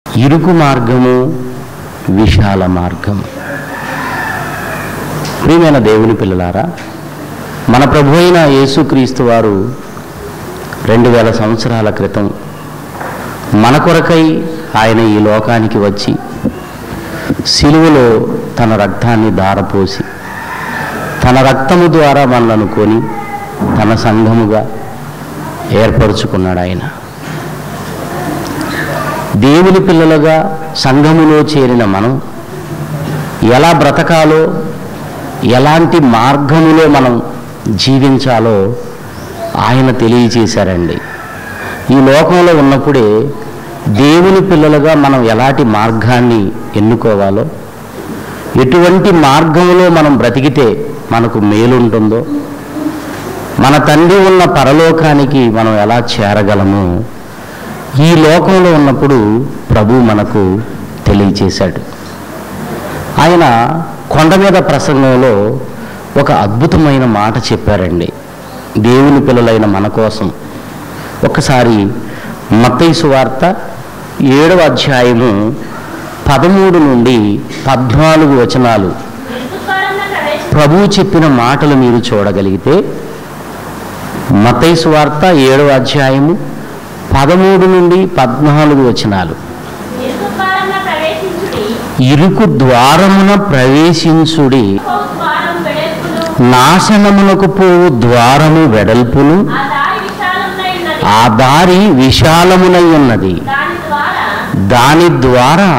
ఇరుకు మార్గము విశాల మార్గము ప్రియమైన దేవుని పిల్లలారా మన ప్రభు అయిన యేసుక్రీస్తు వారు రెండు వేల సంవత్సరాల క్రితం మన కొరకై ఆయన ఈ లోకానికి వచ్చి సిలువలో తన రక్తాన్ని దారపోసి తన రక్తము ద్వారా మనలను కొని తన సంఘముగా ఏర్పరచుకున్నాడు ఆయన దేవుని పిల్లలుగా సంఘములో చేరిన మనం ఎలా బ్రతకాలో ఎలాంటి మార్గములో మనం జీవించాలో ఆయన తెలియచేశారండి ఈ లోకంలో ఉన్నప్పుడే దేవుని పిల్లలుగా మనం ఎలాంటి మార్గాన్ని ఎన్నుకోవాలో ఎటువంటి మార్గంలో మనం బ్రతికితే మనకు మేలుంటుందో మన తండ్రి ఉన్న పరలోకానికి మనం ఎలా చేరగలమో ఈ లోకంలో ఉన్నప్పుడు ప్రభు మనకు తెలియచేశాడు ఆయన కొండ మీద ప్రసంగంలో ఒక అద్భుతమైన మాట చెప్పారండి దేవుని పిల్లలైన మన కోసం ఒకసారి మత్తయి వార్త ఏడవ అధ్యాయము పదమూడు నుండి పద్నాలుగు వచనాలు ఎందుకారణ ప్రవేశ ప్రభువు చెప్పిన మాటలు మీరు చూడగలిగితే మతైసు వార్త ఏడవ అధ్యాయము పదమూడు నుండి పద్నాలుగు వచనాలు ఎందుకారణ ప్రవేశించుడి ఇరుకు ద్వారమున ప్రవేశించుడి ఓ ద్వారం వెడల్పును నాశనమునకు పోవు ద్వారము వెడల్పును ఆ దారి విశాలమునై ఉన్నది ఆ దారి విశాలమునై ఉన్నది దాని ద్వారా దాని ద్వారా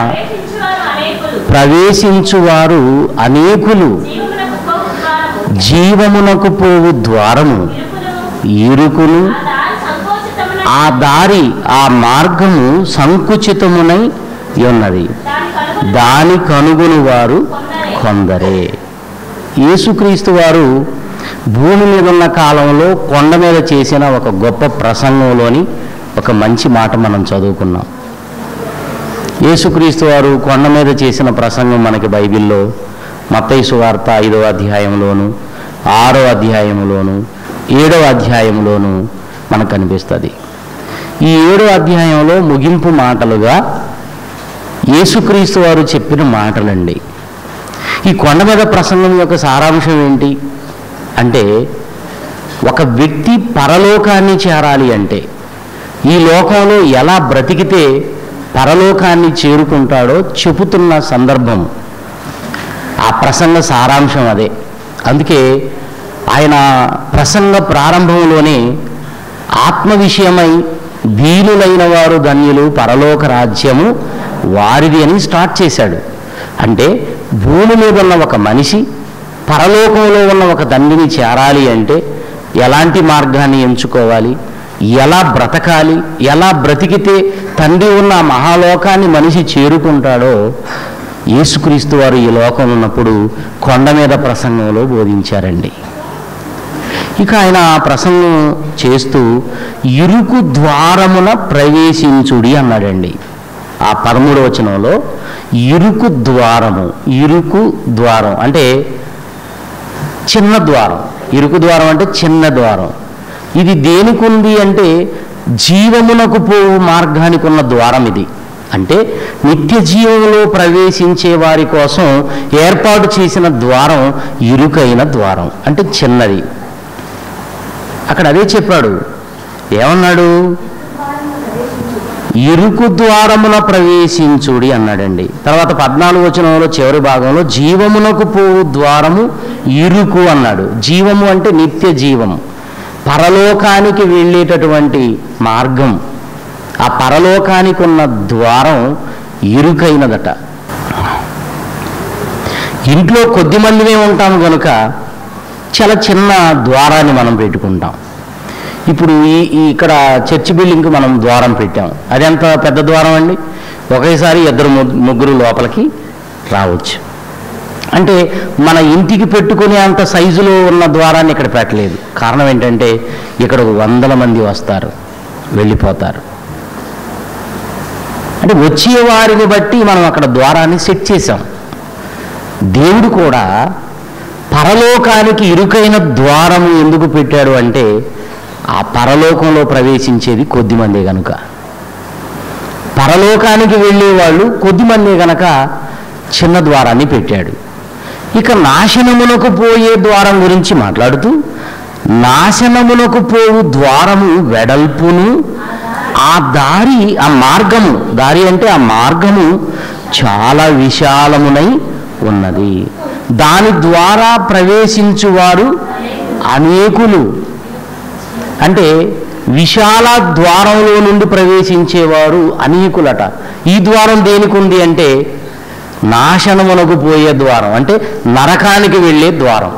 ప్రవేశించువారు అనేకులు ప్రవేశించువారు అనేకులు జీవమునకు పోవు ద్వారము జీవమునకు పోవు ద్వారము ఇరుకును ఇరుకును ఆ దారి సంకోచితమునై ఆ దారి ఆ మార్గము సంకుచితమునై ఉన్నది దాని కలుగు దాని కనుగొని వారు కొందరే యేసుక్రీస్తు వారు భూమి మీద ఉన్న కాలంలో కొండ మీద చేసిన ఒక గొప్ప ప్రసంగంలోని ఒక మంచి మాట మనం చదువుకున్నాం యేసుక్రీస్తు వారు కొండ మీద చేసిన ప్రసంగం మనకి బైబిల్లో మత్తయి సువార్త ఐదవ అధ్యాయంలోను ఆరో అధ్యాయంలోను ఏడవ అధ్యాయంలోను మనకు కనిపిస్తుంది ఈ ఏడో అధ్యాయంలో ముగింపు మాటలుగా యేసుక్రీస్తు వారు చెప్పిన మాటలండి ఈ కొండ మీద ప్రసంగం యొక్క సారాంశం ఏంటి అంటే ఒక వ్యక్తి పరలోకాన్ని చేరాలి అంటే ఈ లోకంలో ఎలా బ్రతికితే పరలోకాన్ని చేరుకుంటాడో చెబుతున్న సందర్భం ఆ ప్రసంగ సారాంశం అదే అందుకే ఆయన ప్రసంగ ప్రారంభంలోనే ఆత్మ విషయమై దీనులైన వారు ధన్యులు పరలోక రాజ్యము వారిది అని స్టార్ట్ చేశాడు అంటే భూమి మీద ఉన్న ఒక మనిషి పరలోకంలో ఉన్న ఒక తండ్రిని చేరాలి అంటే ఎలాంటి మార్గాన్ని ఎంచుకోవాలి ఎలా బ్రతకాలి ఎలా బ్రతికితే తండ్రి ఉన్న ఆ మహాలోకాన్ని మనిషి చేరుకుంటాడో యేసుక్రీస్తు వారు ఈ లోకం ఉన్నప్పుడు కొండ మీద ప్రసంగంలో బోధించారండి ఇక ఆయన ఆ ప్రసంగం చేస్తూ ఇరుకు ద్వారమున ప్రవేశించుడి అన్నాడండి ఆ పదమూడవ వచనంలో ఇరుకు ద్వారము ఇరుకు ద్వారం అంటే చిన్న ద్వారం ఇరుకు ద్వారం అంటే చిన్న ద్వారం ఇది దేనికి ఉంది అంటే జీవమునకు పోవు మార్గానికి ఉన్న ద్వారం ఇది అంటే నిత్య జీవంలో ప్రవేశించే వారి కోసం ఏర్పాటు చేసిన ద్వారం ఇరుకైన ద్వారం అంటే చిన్నది అక్కడ అదే చెప్పాడు ఏమన్నాడు ఇరుకు ద్వారమున ప్రవేశించుడి అన్నాడండి తర్వాత పద్నాలుగు వచనంలో చివరి భాగంలో జీవమునకు పోవు ద్వారము ఇరుకు అన్నాడు జీవము అంటే నిత్య జీవం పరలోకానికి వెళ్ళేటటువంటి మార్గం ఆ పరలోకానికి ఉన్న ద్వారం ఇరుకైనదట ఇంట్లో కొద్ది మందిమే ఉంటాము కనుక చాలా చిన్న ద్వారాన్ని మనం పెట్టుకుంటాం ఇప్పుడు ఈ ఈ ఇక్కడ చర్చి బిల్డింగ్కి మనం ద్వారం పెట్టాం అది ఎంత పెద్ద ద్వారం అండి ఒకేసారి ఇద్దరు ము- ముగ్గురు లోపలికి రావచ్చు అంటే మన ఇంటికి పెట్టుకునే అంత సైజులో ఉన్న ద్వారాన్ని ఇక్కడ పెట్టలేదు కారణం ఏంటంటే ఇక్కడ వందల మంది వస్తారు వెళ్ళిపోతారు అంటే వచ్చే వారిని బట్టి మనం అక్కడ ద్వారాన్ని సెట్ చేసాం దేవుడు కూడా పరలోకానికి ఇరుకైన ద్వారము ఎందుకు పెట్టాడు అంటే ఆ పరలోకంలో ప్రవేశించేది కొద్దిమందే కనుక పరలోకానికి వెళ్ళేవాళ్ళు కొద్దిమంది గనక చిన్న ద్వారాన్ని పెట్టాడు ఇక నాశనమునకు పోయే ద్వారం గురించి మాట్లాడుతూ నాశనమునకు పోవు ద్వారము వెడల్పును ఆ దారి ఆ మార్గము దారి అంటే ఆ మార్గము చాలా విశాలమునై ఉన్నది దాని ద్వారా ప్రవేశించువారు అనేకులు అంటే విశాల ద్వారంలో నుండి ప్రవేశించేవారు అనేకులట ఈ ద్వారం దేనికి ఉంది అంటే నాశనమునకు పోయే ద్వారం అంటే నరకానికి వెళ్ళే ద్వారం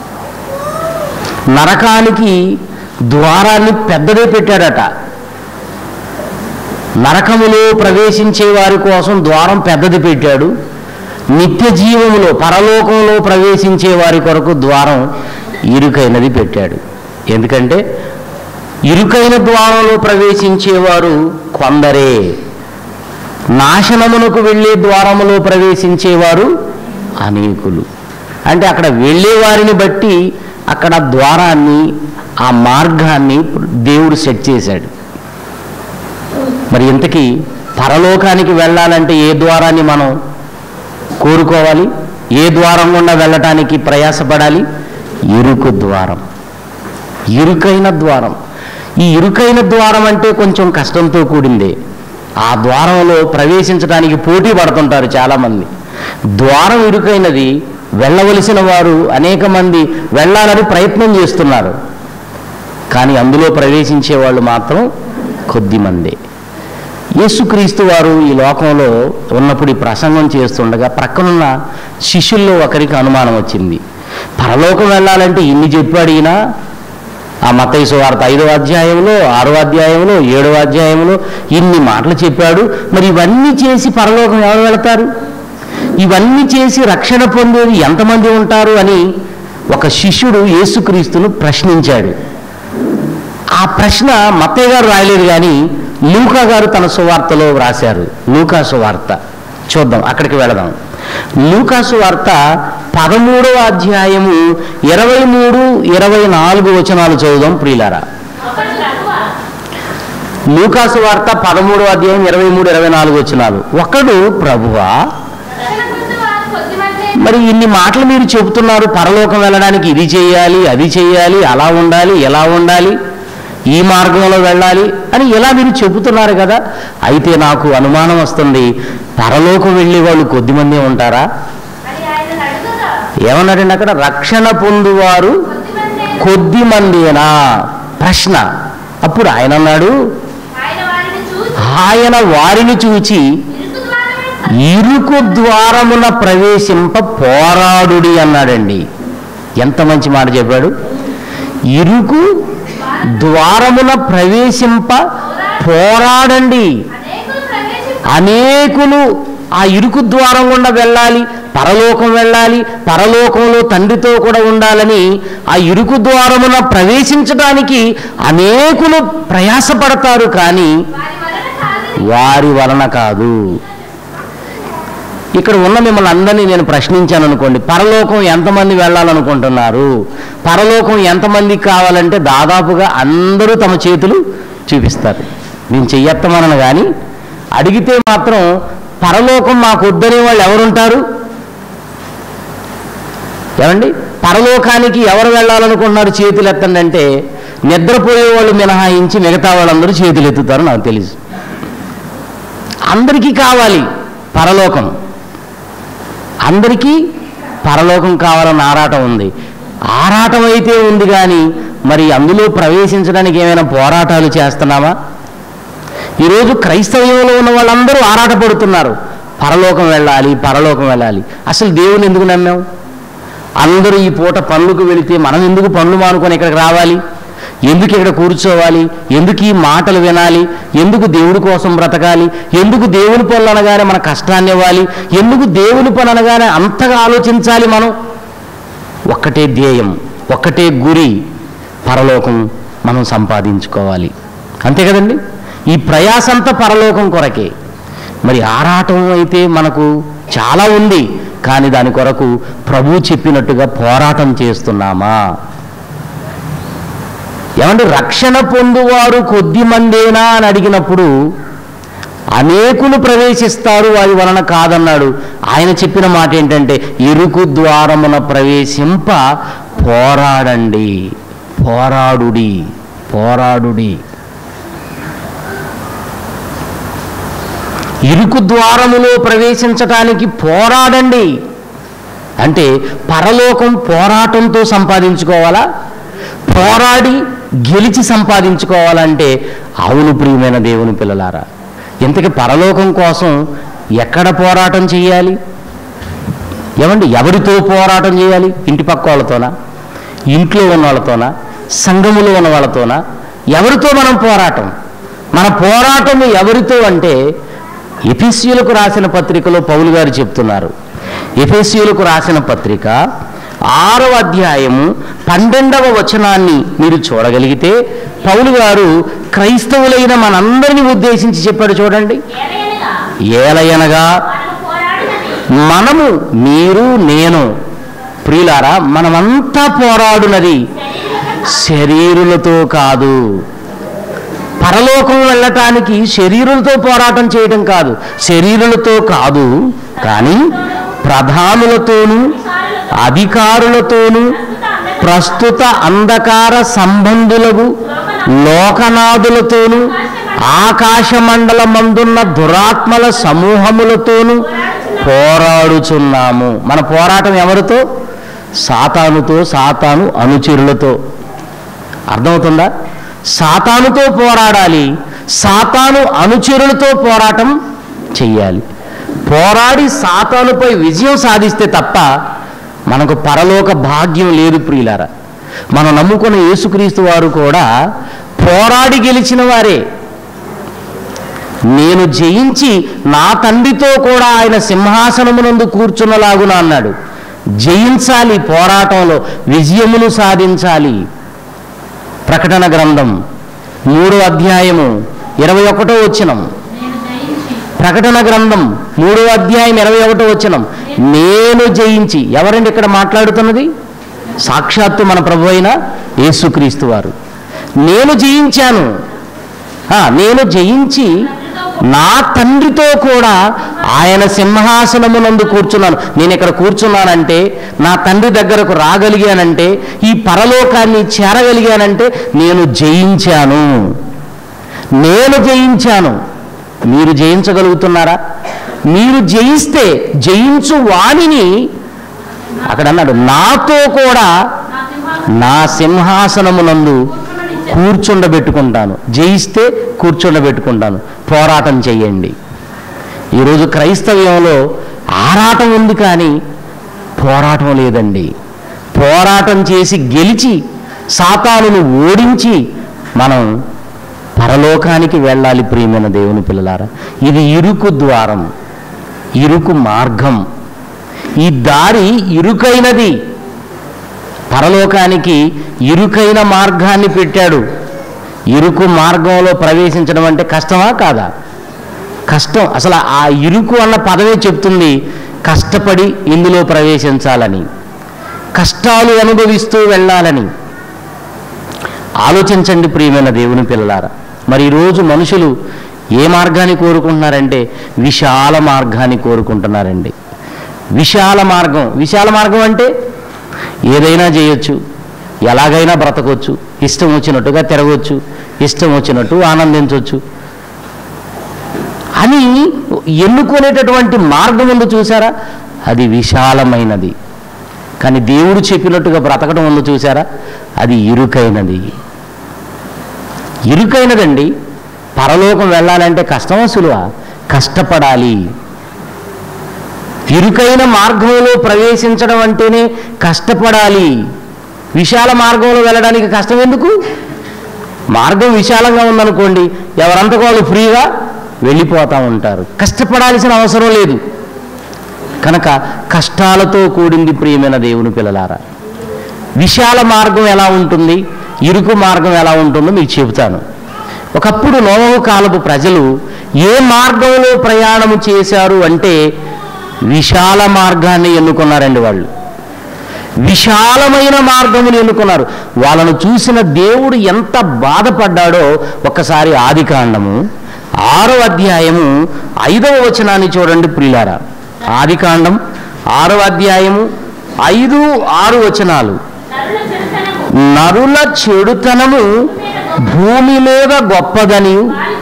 నరకానికి ద్వారాన్ని పెద్దదే పెట్టాడట నరకములో ప్రవేశించే వారి కోసం ద్వారం పెద్దది పెట్టాడు నిత్య జీవములో పరలోకంలో ప్రవేశించే వారి కొరకు ద్వారం ఇరుకైనది పెట్టాడు ఎందుకంటే ఇరుకైన ద్వారంలో ప్రవేశించేవారు కొందరే నాశనమునకు వెళ్ళే ద్వారములో ప్రవేశించేవారు అనేకులు అంటే అక్కడ వెళ్ళే వారిని బట్టి అక్కడ ద్వారాన్ని ఆ మార్గాన్ని దేవుడు సెట్ చేశాడు మరి ఇంతకీ పరలోకానికి వెళ్ళాలంటే ఏ ద్వారాన్ని మనం కోరుకోవాలి ఏ ద్వారం గుండా వెళ్ళటానికి ప్రయాసపడాలి ఇరుకు ద్వారం ఇరుకైన ద్వారం ఈ ఇరుకైన ద్వారం అంటే కొంచెం కష్టంతో కూడిందే ఆ ద్వారంలో ప్రవేశించడానికి పోటీ పడుతుంటారు చాలామంది ద్వారం ఇరుకైనది వెళ్ళవలసిన వారు అనేక మంది వెళ్ళాలని ప్రయత్నం చేస్తున్నారు కానీ అందులో ప్రవేశించే వాళ్ళు మాత్రం కొద్ది మందే యేసుక్రీస్తు వారు ఈ లోకంలో ఉన్నప్పుడు ఈ ప్రసంగం చేస్తుండగా ప్రక్కనున్న శిష్యుల్లో ఒకరికి అనుమానం వచ్చింది పరలోకం వెళ్ళాలంటే ఇన్ని చెప్పాడు ఈయన ఆ మతైసు వార్త ఐదవ అధ్యాయంలో ఆరో అధ్యాయంలో ఏడవ అధ్యాయంలో ఇన్ని మాటలు చెప్పాడు మరి ఇవన్నీ చేసి పరలోకం ఎవరు వెళతారు ఇవన్నీ చేసి రక్షణ పొందేది ఎంతమంది ఉంటారు అని ఒక శిష్యుడు యేసుక్రీస్తును ప్రశ్నించాడు ఆ ప్రశ్న మత్తయ్య గారు రాయలేదు కానీ లూకా గారు తన సువార్తలో వ్రాశారు లూకా సువార్త చూద్దాం అక్కడికి వెళదాం లూకా సువార్త పదమూడవ అధ్యాయము ఇరవై మూడు ఇరవై నాలుగు వచనాలు చదువుదాం ప్రియులారా ఒకడు ప్రభువా లూకాసు వార్త పదమూడవ అధ్యాయం ఇరవై మూడు ఇరవై నాలుగు వచనాలు ఒకడు ప్రభువా రక్షణ పొందువారు కొద్దిమందే మరి ఇన్ని మాటలు మీరు చెబుతున్నారు పరలోకం వెళ్ళడానికి ఇది చేయాలి అది చేయాలి అలా ఉండాలి ఎలా ఉండాలి ఈ మార్గంలో వెళ్ళాలి అని ఇలా మీరు చెబుతున్నారు కదా అయితే నాకు అనుమానం వస్తుంది పరలోకం వెళ్ళే వాళ్ళు కొద్దిమందే ఉంటారా అని ఆయన అడుగుగా ఏమన్నాడండి అక్కడ రక్షణ పొందువారు కొద్దిమందే కొద్ది మందేనా ప్రశ్న అప్పుడు ఆయన అన్నాడు ఆయన వారిని చూసి ఆయన వారిని చూచి ఇరుకు ద్వారమే ఇరుకు ద్వారమున ప్రవేశింప పోరాడుడి అన్నాడండి ఎంత మంచి మాట చెప్పాడు ఇరుకు ద్వారమున ప్రవేశింప పోరాడండి అనేకులు ప్రవేశించి అనేకులు ఆ ఇరుకు ద్వారం గుండా వెళ్ళాలి పరలోకం వెళ్ళాలి పరలోకంలో తండ్రితో కూడా ఉండాలని ఆ ఇరుకు ద్వారమున ప్రవేశించడానికి అనేకులు ప్రయాసపడతారు కానీ వారి వలన కాదు వారి వలన కాదు ఇక్కడ ఉన్న మిమ్మల్ని అందరినీ నేను ప్రశ్నించాను అనుకోండి పరలోకం ఎంతమంది వెళ్ళాలనుకుంటున్నారు పరలోకం ఎంతమందికి కావాలంటే దాదాపుగా అందరూ తమ చేతులు చూపిస్తారు నేను చెయ్యత్తమనను కానీ అడిగితే మాత్రం పరలోకం మాకు వద్దనే వాళ్ళు ఎవరుంటారు ఏమండి పరలోకానికి ఎవరు వెళ్ళాలనుకుంటున్నారు చేతులు ఎత్తండి అంటే నిద్రపోయే వాళ్ళు మినహాయించి మిగతా వాళ్ళందరూ చేతులు ఎత్తుతారు నాకు తెలుసు అందరికీ కావాలి పరలోకం అందరికీ పరలోకం కావాలన్న ఆరాటం ఉంది ఆరాటం అయితే ఉంది కానీ మరి అందులో ప్రవేశించడానికి ఏమైనా పోరాటాలు చేస్తున్నామా ఈరోజు క్రైస్తవ్యంలో ఉన్న వాళ్ళందరూ ఆరాటపడుతున్నారు పరలోకం వెళ్ళాలి పరలోకం వెళ్ళాలి అసలు దేవుని ఎందుకు నమ్మాం అందరూ ఈ పూట పనులకు వెళితే మనం ఎందుకు పనులు మానుకొని ఇక్కడికి రావాలి ఎందుకు ఇక్కడ కూర్చోవాలి ఎందుకు ఈ మాటలు వినాలి ఎందుకు దేవుడి కోసం బ్రతకాలి ఎందుకు దేవుని పనులు అనగానే మన కష్టాన్ని ఇవ్వాలి ఎందుకు దేవుని పని అనగానే అంతగా ఆలోచించాలి మనం ఒక్కటే ధ్యేయం ఒక్కటే గురి పరలోకం మనం సంపాదించుకోవాలి అంతే కదండి ఈ ప్రయాసంతా పరలోకం కొరకే మరి ఆరాటం అయితే మనకు చాలా ఉంది కానీ దాని కొరకు ప్రభు చెప్పినట్టుగా పోరాటం చేస్తున్నామా ఏమంటే రక్షణ పొందువారు కొద్ది మందేనా అని అడిగినప్పుడు అనేకులు ప్రవేశిస్తారు వారి వలన కాదన్నాడు ఆయన చెప్పిన మాట ఏంటంటే ఇరుకు ద్వారమున ప్రవేశింప పోరాడండి పోరాడుడి పోరాడుడి ఇరుకు ద్వారములో ప్రవేశించటానికి పోరాడండి అంటే పరలోకం పోరాటంతో సంపాదించుకోవాలా పోరాడి గెలిచి సంపాదించుకోవాలంటే అవును ప్రియమైన దేవుని పిల్లలారా ఇంతకీ పరలోకం కోసం ఎక్కడ పోరాటం చేయాలి ఏమండి ఎవరితో పోరాటం చేయాలి ఇంటి పక్క వాళ్ళతోనా ఇంట్లో ఉన్న వాళ్ళతోనా సంఘములో ఉన్న వాళ్ళతోనా ఎవరితో మనం పోరాటం మన పోరాటం ఎవరితో అంటే ఎఫెస్యులకు రాసిన పత్రికలో పౌలు గారు చెప్తున్నారు ఎఫెస్యులకు రాసిన పత్రిక ఆరవ అధ్యాయము పన్నెండవ వచనాన్ని మీరు చూడగలిగితే పౌలు గారు క్రైస్తవులైన మనందరినీ ఉద్దేశించి చెప్పాడు చూడండి ఏలయనగా ఏలయనగా మనము పోరాడినది మనము మీరు నేను ప్రియులారా మనమంతా పోరాడునది శరీరులతో కాదు పరలోకం వెళ్ళటానికి శరీరులతో పోరాటం చేయడం కాదు శరీరులతో కాదు కానీ ప్రధానులతోనూ అధికారులతోనూ ప్రస్తుత అంధకార సంబంధులకు లోకనాథులతోనూ ఆకాశ మండలమందున్న దురాత్మల సమూహములతోనూ పోరాడుచున్నాము మన పోరాటం ఎవరితో సాతానుతో సాతాను అనుచరులతో అర్థమవుతుందా సాతానుతో పోరాడాలి సాతాను అనుచరులతో పోరాటం చెయ్యాలి పోరాడి సాతానుపై విజయం సాధిస్తే తప్ప మనకు పరలోక భాగ్యం లేదు ప్రియులారా మనం నమ్ముకున్న యేసుక్రీస్తు వారు కూడా పోరాడి గెలిచిన వారే నేను జయించి నా తండ్రితో కూడా ఆయన సింహాసనమునందు కూర్చున్నలాగున అన్నాడు జయించాలి పోరాటంలో విజయమును సాధించాలి ప్రకటన గ్రంథం మూడో అధ్యాయము ఇరవై ఒకటో వచ్చినం నేను జయించి ప్రకటన గ్రంథం మూడో అధ్యాయం ఇరవై ఒకటో వచ్చినం నేను జయించి ఎవరండి ఇక్కడ మాట్లాడుతున్నది సాక్షాత్తు మన ప్రభు అయిన యేసుక్రీస్తు వారు నేను జయించాను ఆ, నేను జయించి నా తండ్రితో కూడా ఆయన సింహాసనమునందు కూర్చున్నాను నేను ఇక్కడ కూర్చున్నానంటే నా తండ్రి దగ్గరకు రాగలిగానంటే ఈ పరలోకాన్ని చేరగలిగానంటే నేను జయించాను నేను జయించాను మీరు జయించగలుగుతున్నారా మీరు జయిస్తే జయించు వాణిని అక్కడ అన్నాడు నాతో కూడా నా సింహాసనం నా సింహాసనమునందు కూర్చుండనిచ్చాను. కూర్చుండబెట్టుకుంటాను జయిస్తే కూర్చుండబెట్టుకుంటాను పోరాటం చెయ్యండి ఈరోజు క్రైస్తవ్యంలో ఆరాటం ఉంది కానీ పోరాటం లేదండి పోరాటం చేసి గెలిచి సాతానును ఓడించి మనం పరలోకానికి వెళ్ళాలి ప్రియమైన దేవుని పిల్లలారా ఇది ఇరుకు ద్వారం ఇరుకు మార్గం ఈ దారి ఇరుకైనది పరలోకానికి ఇరుకైన మార్గాన్ని పెట్టాడు ఇరుకు మార్గంలో ప్రవేశించడం అంటే కష్టమా కాదా కష్టం అసలు ఆ ఇరుకు అన్న పదమే చెప్తుంది కష్టపడి ఇందులో ప్రవేశించాలని కష్టాలు అనుభవిస్తూ వెళ్ళాలని ఆలోచించండి ప్రియమైన దేవుని పిల్లలారా మరి ఈరోజు మనుషులు ఏ మార్గాన్ని కోరుకుంటున్నారంటే విశాల మార్గాన్ని కోరుకుంటున్నారండి విశాల మార్గం విశాల మార్గం అంటే ఏదైనా చేయొచ్చు ఎలాగైనా బ్రతకొచ్చు ఇష్టం వచ్చినట్టుగా తిరగవచ్చు ఇష్టం వచ్చినట్టు ఆనందించవచ్చు అని ఎన్నుకునేటటువంటి మార్గం ఉంది చూసారా అది విశాలమైనది కానీ దేవుడు చెప్పినట్టుగా బ్రతకడం ఉందో చూసారా అది ఇరుకైనది ఇరుకైనదండి పరలోకం వెళ్ళాలంటే కష్టమా సులువా కష్టపడాలి ఇరుకైన మార్గంలో ప్రవేశించడం అంటేనే కష్టపడాలి విశాల మార్గంలో వెళ్ళడానికి కష్టం ఎందుకు మార్గం విశాలంగా ఉందనుకోండి ఎవరంతకు వాళ్ళు ఫ్రీగా వెళ్ళిపోతూ ఉంటారు కష్టపడాల్సిన అవసరం లేదు కనుక కష్టాలతో కూడింది ప్రియమైన దేవుని పిల్లలారా విశాల మార్గం ఎలా ఉంటుంది ఇరుకు మార్గం ఎలా ఉంటుందో మీకు చెబుతాను ఒకప్పుడు నోవహు కాలపు ప్రజలు ఏ మార్గంలో ప్రయాణం చేశారు అంటే విశాల మార్గాన్ని ఎన్నుకున్నారండి వాళ్ళు విశాలమైన మార్గమును ఎన్నుకున్నారు వాళ్ళను చూసిన దేవుడు ఎంత బాధపడ్డాడో ఒక్కసారి ఆది కాండము ఆరో అధ్యాయము ఐదవ వచనాన్ని చూడండి ప్రియులారా ఆది కాండం ఆరో అధ్యాయము ఐదు ఆరు వచనాలు నరుల చెడుతనము నరుల చెడుతనము భూమి మీద గొప్పదని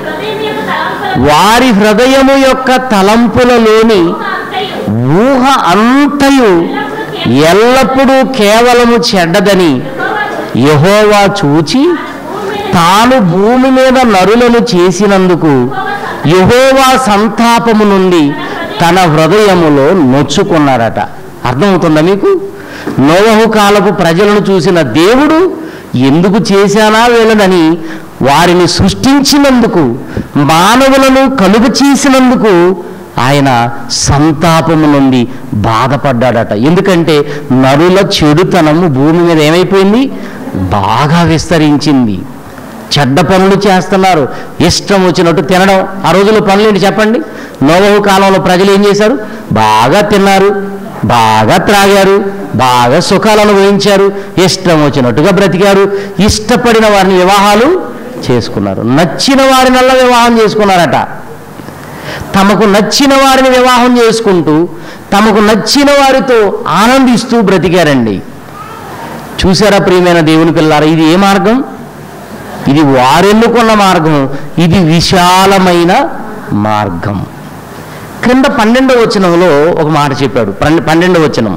వారి హృదయం యొక్క తలంపుల వారి హృదయము యొక్క తలంపులలోని అంతయు ఊహ అంతయు ఎల్లప్పుడూ కేవలము చెడ్డదని యహోవా చూచి తాను భూమి మీద నరులను చేసినందుకు యహోవా సంతాపము నుండి తన హృదయములో నొచ్చుకున్నాడట అర్థమవుతుందా మీకు నోవహు కాలపు ప్రజలను చూసిన దేవుడు ఎందుకు చేశానా వీళ్ళనని వారిని సృష్టించినందుకు మానవులను కలుగు చేసినందుకు ఆయన సంతాపము నుండి బాధపడ్డాడట ఎందుకంటే నరుల చెడుతనము భూమి మీద ఏమైపోయింది బాగా విస్తరించింది చెడ్డ పనులు చేస్తున్నారు ఇష్టం వచ్చినట్టు తినడం ఆ రోజుల్లో పనులు ఏంటి చెప్పండి నోవహు కాలంలో ప్రజలు ఏం చేశారు బాగా తిన్నారు బాగా త్రాగారు బాగా సుఖాలు అనుభవించారు ఇష్టం వచ్చినట్టుగా బ్రతికారు ఇష్టపడిన వారిని వివాహాలు చేసుకున్నారు నచ్చిన వారినల్లా వివాహం చేసుకున్నారట తమకు నచ్చిన వారిని వివాహం చేసుకుంటూ తమకు నచ్చిన వారితో ఆనందిస్తూ బ్రతికారండి చూసారా ప్రియమైన దేవుని పిల్లారా ఇది ఏ మార్గం ఇది వారెన్నుకున్న మార్గం ఇది విశాలమైన మార్గం క్రింద పన్నెండవ వచనంలో ఒక మాట చెప్పాడు పన్నె- పన్నెండవ వచనం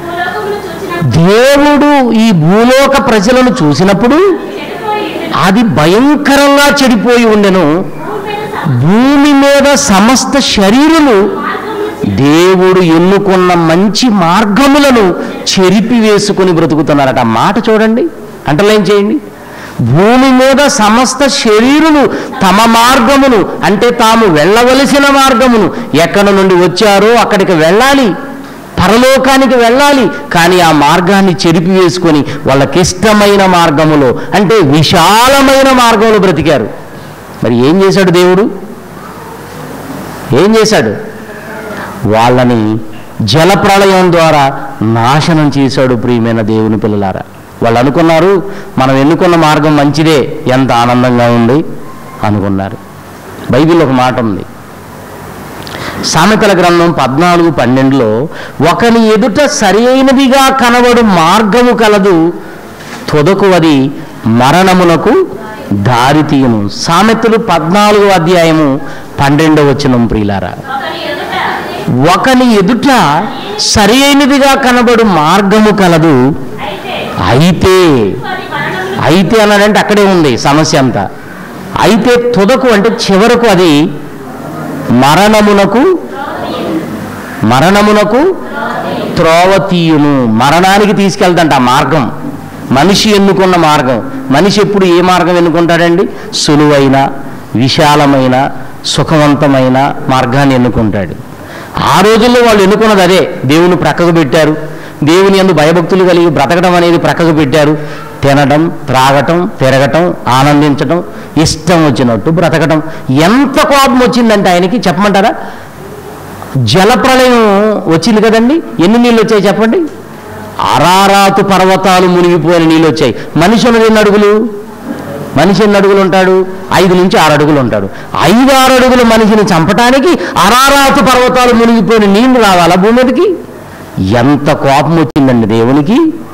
దేవుడు భూలోకమును చూచిన దేవుడు ఈ భూలోక ప్రజలను చూసినప్పుడు చెడిపోయి ఉండెను. అది భయంకరంగా చెడిపోయి ఉండెను భూమి మీద భూమి మీద స- సమస్త శరీరులు మార్గమును దేవుడు ఎన్నుకున్న మంచి మార్గములను చెరిపి వేసుకుని బ్రతుకుతున్నారట ఆ మాట చూడండి అంటలేం చేయండి భూమి మీద సమస్త శరీరులు తమ మార్గమును అంటే తాము వెళ్ళవలసిన మార్గమును ఎక్కడి నుండి వచ్చారో అక్కడికి వెళ్ళాలి పరలోకానికి వెళ్ళాలి కానీ ఆ మార్గాన్ని చెరిపి వేసుకొని వాళ్ళకిష్టమైన మార్గములో అంటే విశాలమైన మార్గంలో బ్రతికారు మరి ఏం చేశాడు దేవుడు ఏం చేశాడు వాళ్ళని జలప్రళయం ద్వారా నాశనం చేశాడు ప్రియమైన దేవుని పిల్లలారా వాళ్ళు అనుకున్నారు మనం ఎన్నుకున్న మార్గం మంచిదే ఎంత ఆనందంగా ఉంది అనుకున్నారు బైబిల్ ఒక మాట ఉంది సామెతల గ్రంథం పద్నాలుగు పన్నెండులో ఒకని ఎదుట సరి అయినదిగా కనబడు మార్గము కలదు తొదకు అది మరణమునకు దారి తీయను సామెతలు పద్నాలుగు అధ్యాయము పన్నెండవ వచనం ప్రియులారా ఒకరి ఎదుట ఒకని ఎదుట సరి అయినదిగా కనబడు మార్గము కలదు అయితే అయితే అది మరణమును అయితే అన్నాడంటే అక్కడే ఉంది సమస్య అంతా అయితే తుదకు అంటే చివరకు అది మరణమునకు మరణమునకు త్రోవ తీయును మరణానికి తీసుకెళ్తంట ఆ మార్గం మనిషి ఎన్నుకున్న మార్గం మనిషి ఎప్పుడు ఏ మార్గం ఎన్నుకుంటాడండి సులువైన విశాలమైన సుఖవంతమైన మార్గాన్ని ఎన్నుకుంటాడు ఆ రోజుల్లో వాళ్ళు ఎన్నుకున్నది అదే దేవుని ప్రక్కకు పెట్టారు దేవుని ఎందు భయభక్తులు కలిగి బ్రతకడం అనేది ప్రక్కకు పెట్టారు తినడం త్రాగటం తిరగటం ఆనందించటం ఇష్టం వచ్చినట్టు బ్రతకటం ఎంత కోపం వచ్చిందంటే ఆయనకి చెప్పమంటారా జలప్రళయం వచ్చింది కదండి ఎన్ని నీళ్ళు వచ్చాయి చెప్పండి అరారాతు పర్వతాలు మునిగిపోయిన నీళ్ళు వచ్చాయి మనిషి ఉన్నది ఎన్ని అడుగులు మనిషి ఎన్ని అడుగులు ఉంటాడు ఐదు నుంచి ఆరు అడుగులు ఉంటాడు ఐదు ఆరు అడుగులు మనిషిని చంపటానికి అరారాతు పర్వతాలు మునిగిపోయిన నీళ్లు రావాలా భూమి మీదకి ఎంత కోపం వచ్చిందండి దేవునికి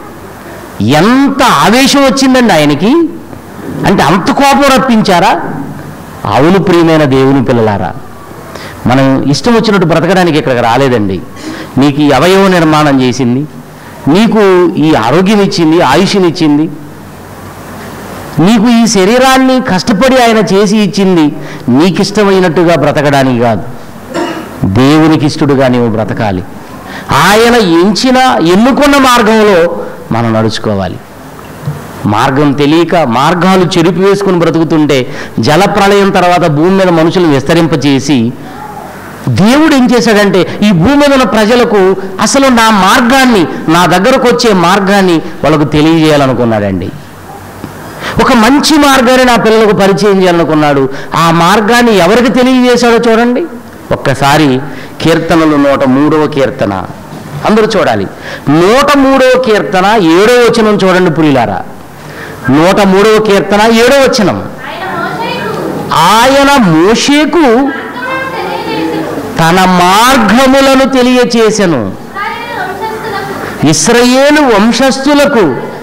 ఎంత ఆవేశం వచ్చిందండి ఆయనకి అంటే అంత కోపం రప్పించారా అవును ప్రియమైన దేవుని పిల్లలారా మనం ఇష్టం వచ్చినట్టు బ్రతకడానికి ఇక్కడికి రాలేదండి నీకు ఈ అవయవ నిర్మాణం చేసింది నీకు ఈ ఆరోగ్యం ఇచ్చింది ఆయుష్నిచ్చింది నీకు ఈ శరీరాన్ని కష్టపడి ఆయన చేసి ఇచ్చింది నీకిష్టమైనట్టుగా బ్రతకడానికి కాదు దేవునికి ఇష్టడుగా నీవు బ్రతకాలి ఆయన ఎంచిన ఎన్నుకున్న మార్గంలో మనం నడుచుకోవాలి మార్గం తెలియక మార్గాలు చెరిపి వేసుకుని బ్రతుకుతుంటే జలప్రళయం తర్వాత భూమి మీద మనుషులను విస్తరింపచేసి దేవుడు ఏం చేశాడంటే ఈ భూమి మీద ఉన్న ప్రజలకు అసలు నా మార్గాన్ని నా దగ్గరకు వచ్చే మార్గాన్ని వాళ్ళకు తెలియజేయాలనుకున్నాడండి ఒక మంచి మార్గాన్ని నా పిల్లలకు పరిచయం చేయాలనుకున్నాడు ఆ మార్గాన్ని ఎవరికి తెలియజేశాడో చూడండి ఒక్కసారి కీర్తనలు నూట మూడవ కీర్తన అందరూ చూడాలి నూట మూడవ కీర్తన ఏడో వచనం చూడండి పురిలారా నూట మూడవ కీర్తన ఏడో వచనం ఆయన మోషేకు ఆయన మోషేకు తన మార్గములను తెలియచేసెను ఇస్రయేలు వంశస్థులకు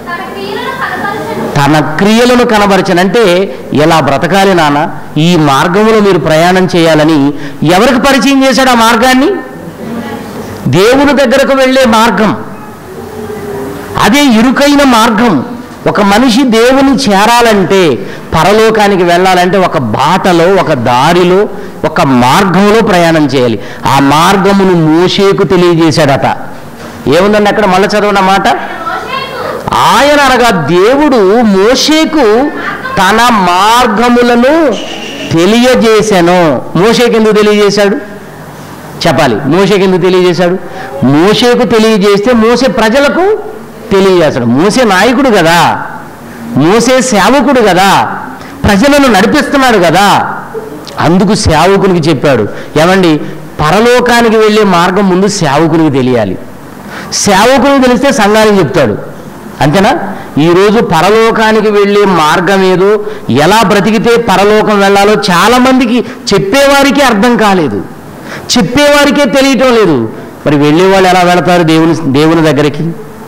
తన క్రియలను కనబరచను అంటే ఎలా బ్రతకాలి నాన్న ఈ మార్గంలో మీరు ప్రయాణం చేయాలని ఎవరికి పరిచయం చేశాడు ఆ మార్గాన్ని దేవుని దగ్గరకు వెళ్ళే మార్గం అదే ఇరుకైన మార్గం ఒక మనిషి దేవుని చేరాలంటే పరలోకానికి వెళ్ళాలంటే ఒక బాటలో ఒక దారిలో ఒక మార్గంలో ప్రయాణం చేయాలి ఆ మార్గమును మోషేకు తెలియజేశాడట ఏముందండి అక్కడ మళ్ళీ చదవన మాట ఆయన అనగా దేవుడు మోషేకు తన మార్గములను తెలియజేశాను మోషేకి ఎందుకు తెలియజేశాడు చెప్పాలి మోషేకి ఎందుకు తెలియజేశాడు మోషేకు తెలియజేస్తే మోసే ప్రజలకు తెలియజేస్తాడు మోసే నాయకుడు కదా మోసే సేవకుడు కదా ప్రజలను నడిపిస్తున్నాడు కదా అందుకు సేవకునికి చెప్పాడు ఏమండి పరలోకానికి వెళ్ళే మార్గం ముందు సేవకునికి తెలియాలి సేవకునికి తెలిస్తే సంఘానికి చెప్తాడు అంతేనా ఈరోజు పరలోకానికి వెళ్ళే మార్గం ఏదో ఎలా బ్రతికితే పరలోకం వెళ్ళాలో చాలామందికి చెప్పేవారికి అర్థం కాలేదు చెప్పేవారికే తెలియటం లేదు మరి వెళ్ళేవాళ్ళు ఎలా వెళతారు దేవుని దేవుని దగ్గరికి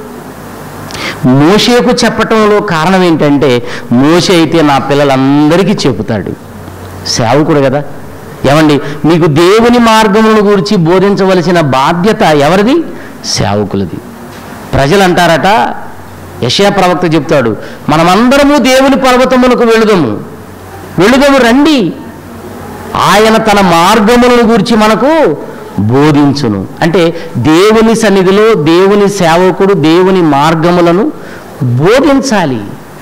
మోషేకు చెప్పటంలో కారణం ఏంటంటే మోషే అయితే నా పిల్లలందరికీ చెబుతాడు సేవకుడు కదా ఏమండి మీకు దేవుని మార్గములను గురించి బోధించవలసిన బాధ్యత ఎవరిది సేవకులది ప్రజలు అంటారట యశా ప్రవక్త చెప్తాడు మనమందరము దేవుని పర్వతములకు వెళుదము వెళుదము రండి ఆయన తన మార్గములను గురించి మనకు బోధించును అంటే దేవుని సన్నిధిలో దేవుని సేవకుడు దేవుని మార్గములను బోధించాలి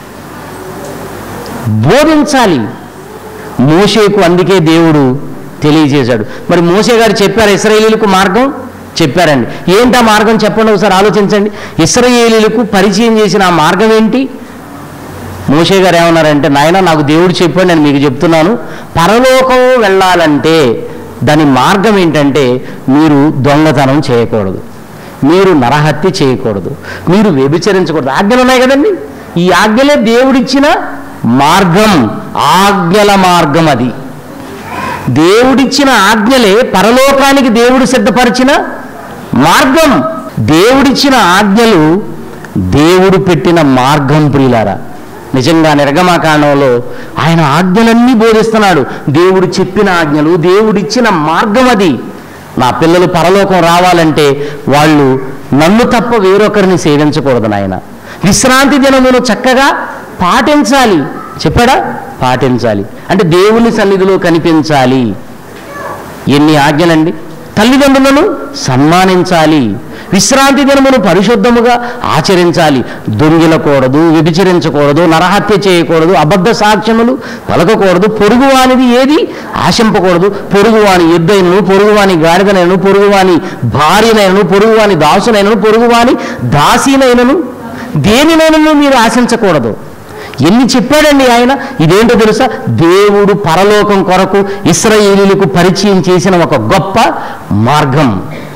బోధించాలి మోషేకు అందుకే దేవుడు తెలియజేశాడు మరి మోసే గారు చెప్పారు ఇస్రాయేలీలకు మార్గం చెప్పారండి ఏంటి ఆ మార్గం చెప్పండి ఒకసారి ఆలోచించండి ఇస్రాయేలీలకు పరిచయం చేసిన ఆ మార్గం ఏంటి మోషే గారు ఏమన్నారంటే నాయన నాకు దేవుడు చెప్పాడు నేను మీకు చెప్తున్నాను పరలోకం వెళ్ళాలంటే దాని మార్గం ఏంటంటే మీరు దొంగతనం చేయకూడదు మీరు నరహత్య చేయకూడదు మీరు వ్యభిచరించకూడదు ఆజ్ఞలు ఉన్నాయి కదండి ఈ ఆజ్ఞలే దేవుడిచ్చిన మార్గం ఆజ్ఞల మార్గం అది దేవుడిచ్చిన ఆజ్ఞలే పరలోకానికి దేవుడు సిద్ధపరిచిన మార్గం దేవుడిచ్చిన ఆజ్ఞలు దేవుడు పెట్టిన మార్గం ప్రియులారా నిజంగా నిర్గమకాండంలో ఆయన ఆజ్ఞలన్నీ బోధిస్తున్నాడు దేవుడు చెప్పిన ఆజ్ఞలు దేవుడిచ్చిన మార్గం అది నా పిల్లలు పరలోకం రావాలంటే వాళ్ళు నన్ను తప్ప వేరొకరిని సేవించకూడదు నాయన విశ్రాంతి దినమును చక్కగా పాటించాలి చెప్పాడా పాటించాలి అంటే దేవుని సన్నిధిలో కనిపించాలి ఎన్ని ఆజ్ఞలండి తల్లిదండ్రులను సన్మానించాలి విశ్రాంతి దినమును పరిశుద్ధముగా ఆచరించాలి దొంగిలకూడదు వ్యభిచరించకూడదు నరహత్య చేయకూడదు అబద్ధ సాక్ష్యములు పలకకూడదు పొరుగువానిది ఏది ఆశింపకూడదు పొరుగువాని యుద్ధైనను పొరుగువాని గాడిదనైనను పొరుగువాని భార్యనైనను పొరుగువాని దాసునైనను పొరుగువాని దాసీనైనను దేనినైనను మీరు ఆశించకూడదు ఎన్ని చెప్పాడండి ఆయన ఇదేంటో తెలుసా దేవుడు పరలోకం కొరకు ఇస్రాయేలీలకు పరిచయం చేసిన ఒక గొప్ప మార్గం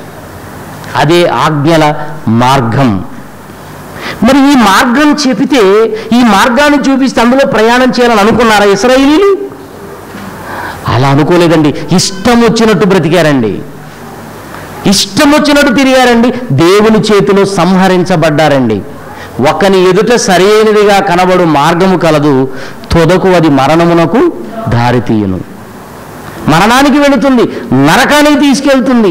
అదే ఆజ్ఞల మార్గం మరి ఈ మార్గం చెబితే ఈ మార్గాన్ని చూపిస్తే అందులో ప్రయాణం చేయాలని అనుకున్నారా ఇస్రాయేలీలు అలా అనుకోలేదండి ఇష్టం వచ్చినట్టు బ్రతికారండి ఇష్టం వచ్చినట్టు తిరిగారండి దేవుని చేతిలో సంహరించబడ్డారండి ఒకని ఎదుట సరైనదిగా కనబడు మార్గము కలదు తొదకు అది మరణమునకు దారితీయును మరణానికి వెళుతుంది నరకానికి తీసుకెళ్తుంది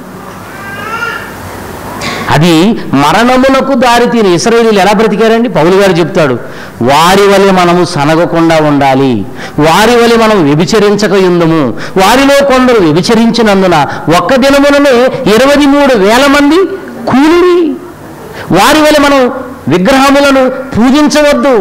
అది మరణమునకు దారితీని ఇస్రాయేలీలు ఎలా బ్రతికారండి పౌలు గారు చెప్తాడు వారి వలె మనము సనగకుండా ఉండాలి వారి వలె మనం వ్యభిచరించక ఉందము వారిలో కొందరు వ్యభిచరించినందున ఒక్క దినముననే ఇరవై మూడు వేల మంది కూలిరి వారి వలె మనం విగ్రహములను పూజించవద్దు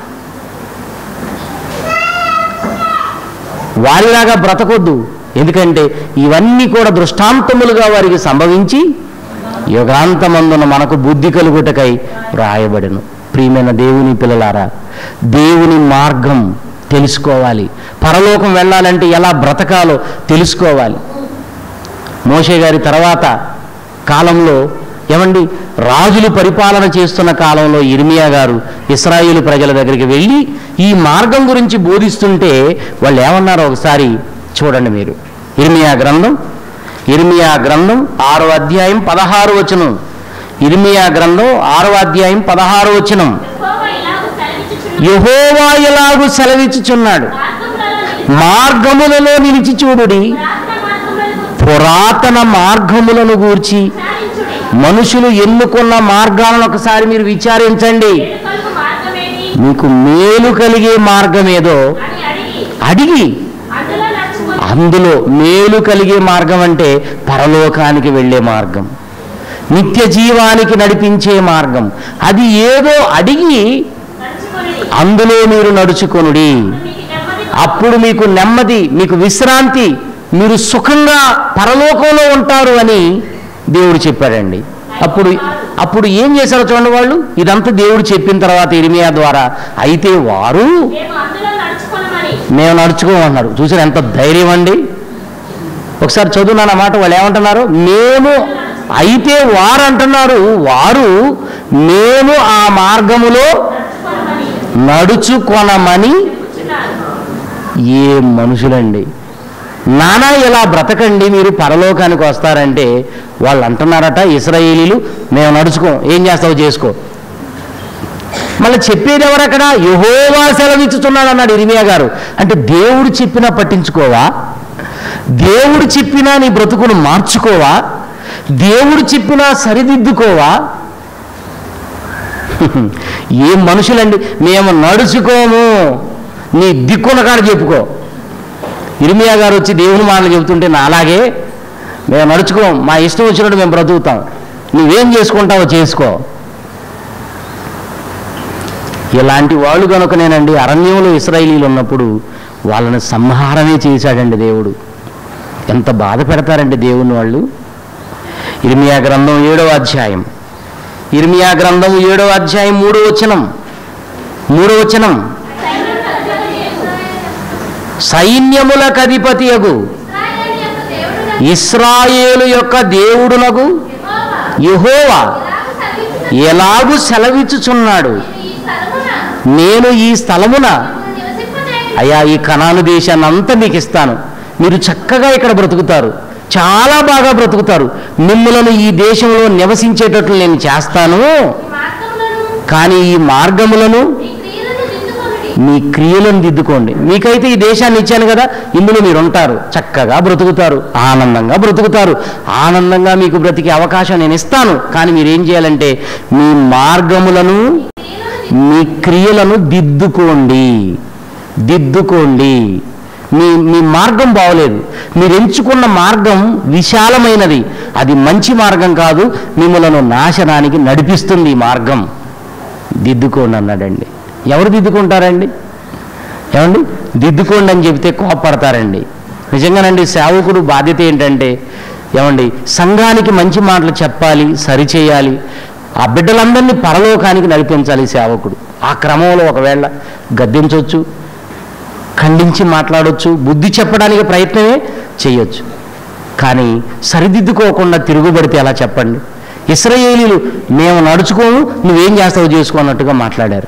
వారిలాగా బ్రతకొద్దు ఎందుకంటే ఇవన్నీ కూడా దృష్టాంతములుగా వారికి సంభవించి యుగాంతమందున మనకు బుద్ధి కలుగుటకై రాయబడెను ప్రియమైన దేవుని పిల్లలారా దేవుని మార్గం తెలుసుకోవాలి పరలోకం వెళ్ళాలంటే ఎలా బ్రతకాలో తెలుసుకోవాలి మోషే గారి తర్వాత కాలంలో ఏమండి రాజులు పరిపాలన చేస్తున్న కాలంలో ఇర్మియా గారు ఇస్రాయేలు ప్రజల దగ్గరికి వెళ్ళి ఈ మార్గం గురించి బోధిస్తుంటే వాళ్ళు ఏమన్నారో ఒకసారి చూడండి మీరు ఇర్మియా గ్రంథం ఇర్మియా గ్రంథం ఆరో అధ్యాయం పదహారు వచనం ఇర్మియా గ్రంథం ఆరో అధ్యాయం పదహారు వచనం యెహోవా ఇలాగు సెలవిచ్చుచున్నాడు. యహోవా ఎలాగు సెలవిచ్చుచున్నాడు మార్గములలో మార్గములలో నిలిచి నిలిచి చూడుడి పురాతన మార్గములను పురాతన మార్గములను గురించి గూర్చి విచారించుడి. మనుషులు ఎన్నుకున్న మార్గాలను ఒకసారి మీరు విచారించండి ఎలుకలకు మార్గమేది మీకు మేలు కలిగే మార్గమేదో అని అడిగి అడిగి అందులో నడుచుకొని అందులో మేలు కలిగే మార్గం అంటే పరలోకానికి వెళ్ళే మార్గం నిత్య జీవానికి నడిపించే మార్గం అది ఏదో అడిగి నడుచుకొని అందులో మీరు నడుచుకొనుడి మీకు నెమ్మది అప్పుడు మీకు నెమ్మది మీకు విశ్రాంతి మీరు సుఖంగా పరలోకంలో ఉంటారు అని దేవుడు చెప్పాడండి అప్పుడు అప్పుడు ఏం చేశారో చూడండి వాళ్ళు ఇదంతా దేవుడు చెప్పిన తర్వాత ఇరిమియా ద్వారా అయితే వారు మేము అందులో నడుచుకొనమని మేము నడుచుకోమన్నారు చూసారు ఎంత ధైర్యం అండి ఒకసారి చదువున్నాను ఆ మాట వాళ్ళు ఏమంటున్నారు మేము అయితే వారు అంటున్నారు వారు మేము ఆ మార్గములో నడుచుకొనమని నడుచుకొనమని చెప్పుచున్నారు. ఏ మనుషులండి నానా ఇలా బ్రతకండి మీరు పరలోకానికి వస్తారంటే వాళ్ళు అంటున్నారట ఇస్రాయేలీలు మేము నడుచుకోం ఏం చేస్తావు చేసుకో మళ్ళీ చెప్పేది ఎవరు అక్కడ యహోవా సెలవిచ్చుతున్నాడు అన్నాడు ఇరిమియా గారు అంటే దేవుడు చెప్పినా పట్టించుకోవా దేవుడు చెప్పినా నీ బ్రతుకును మార్చుకోవా దేవుడు చెప్పినా సరిదిద్దుకోవా ఏ మనుషులండి మేము నడుచుకోము నీ దిక్కున కాడ చెప్పుకో ఇర్మియా గారు వచ్చి దేవుని మాటలు చెబుతుంటే నా అలాగే మేము నడుచుకోం మా ఇష్టం వచ్చినట్టు మేము బ్రతుకుతాం నువ్వేం చేసుకుంటావో చేసుకో ఇలాంటి వాళ్ళు కనుకనేనండి అరణ్యంలో ఇస్రాయిలీలు ఉన్నప్పుడు వాళ్ళని సంహారమే చేశాడండి దేవుడు ఎంత బాధ పెడతారండి దేవుని వాళ్ళు ఇర్మియా గ్రంథం ఏడవ అధ్యాయం ఇర్మియా గ్రంథం ఏడవ అధ్యాయం మూడో వచనం మూడో వచనం సైన్యములకు అధిపతి అగు ఇశ్రాయేలు యొక్క దేవుడునగు ఇస్రాయేలు యొక్క దేవుడునగు యెహోవా యెహోవా ఇలాగు ఎలాగు సెలవిచ్చుచున్నాడు. సెలవిచ్చుచున్నాడు ఈ స్థలమున నేను ఈ స్థలమున మిమ్మల్ని నివసింపజేయుదును. అయా ఈ కణాను దేశాన్ని అంతా మీకు ఇస్తాను మీరు చక్కగా ఇక్కడ బ్రతుకుతారు చాలా బాగా బ్రతుకుతారు మిమ్మలను ఈ దేశంలో నివసించేటట్లు నేను చేస్తాను ఈ మార్గములను కానీ ఈ మార్గములను ఈ క్రియలను దిద్దుకొనుడి. మీ క్రియలను దిద్దుకోండి మీకైతే ఈ దేశాన్ని ఇచ్చాను కదా ఇందులో మీరు ఉంటారు చక్కగా బ్రతుకుతారు ఆనందంగా బ్రతుకుతారు ఆనందంగా మీకు బ్రతికే అవకాశం నేను ఇస్తాను కానీ మీరు ఏం చేయాలంటే మీ మార్గములను క్రియలను మీ క్రియలను దిద్దుకోండి దిద్దుకోండి మీ మీ మార్గం బాగోలేదు మీరు ఎంచుకున్న మార్గం విశాలమైనది అది మంచి మార్గం కాదు మిమ్మలను నాశనానికి నడిపిస్తుంది ఈ మార్గం దిద్దుకోండి అన్నాడండి ఎవరు దిద్దుకుంటారండి ఏమండి దిద్దుకోండి అని చెబితే కోపడతారండి నిజంగానండి సేవకుడు బాధ్యత ఏంటంటే ఏమండి సంఘానికి మంచి మాటలు చెప్పాలి సరిచేయాలి ఆ బిడ్డలందరినీ పరలోకానికి నడిపించాలి సేవకుడు ఆ క్రమంలో ఒకవేళ గద్దించవచ్చు ఖండించి మాట్లాడొచ్చు బుద్ధి చెప్పడానికి ప్రయత్నమే చేయొచ్చు కానీ సరిదిద్దుకోకుండా తిరుగుబడితే ఎలా చెప్పండి ఇస్రాయేలీలు మేము నడుచుకోము నువ్వేం చేస్తావు చేసుకో అన్నట్టుగా మాట్లాడారు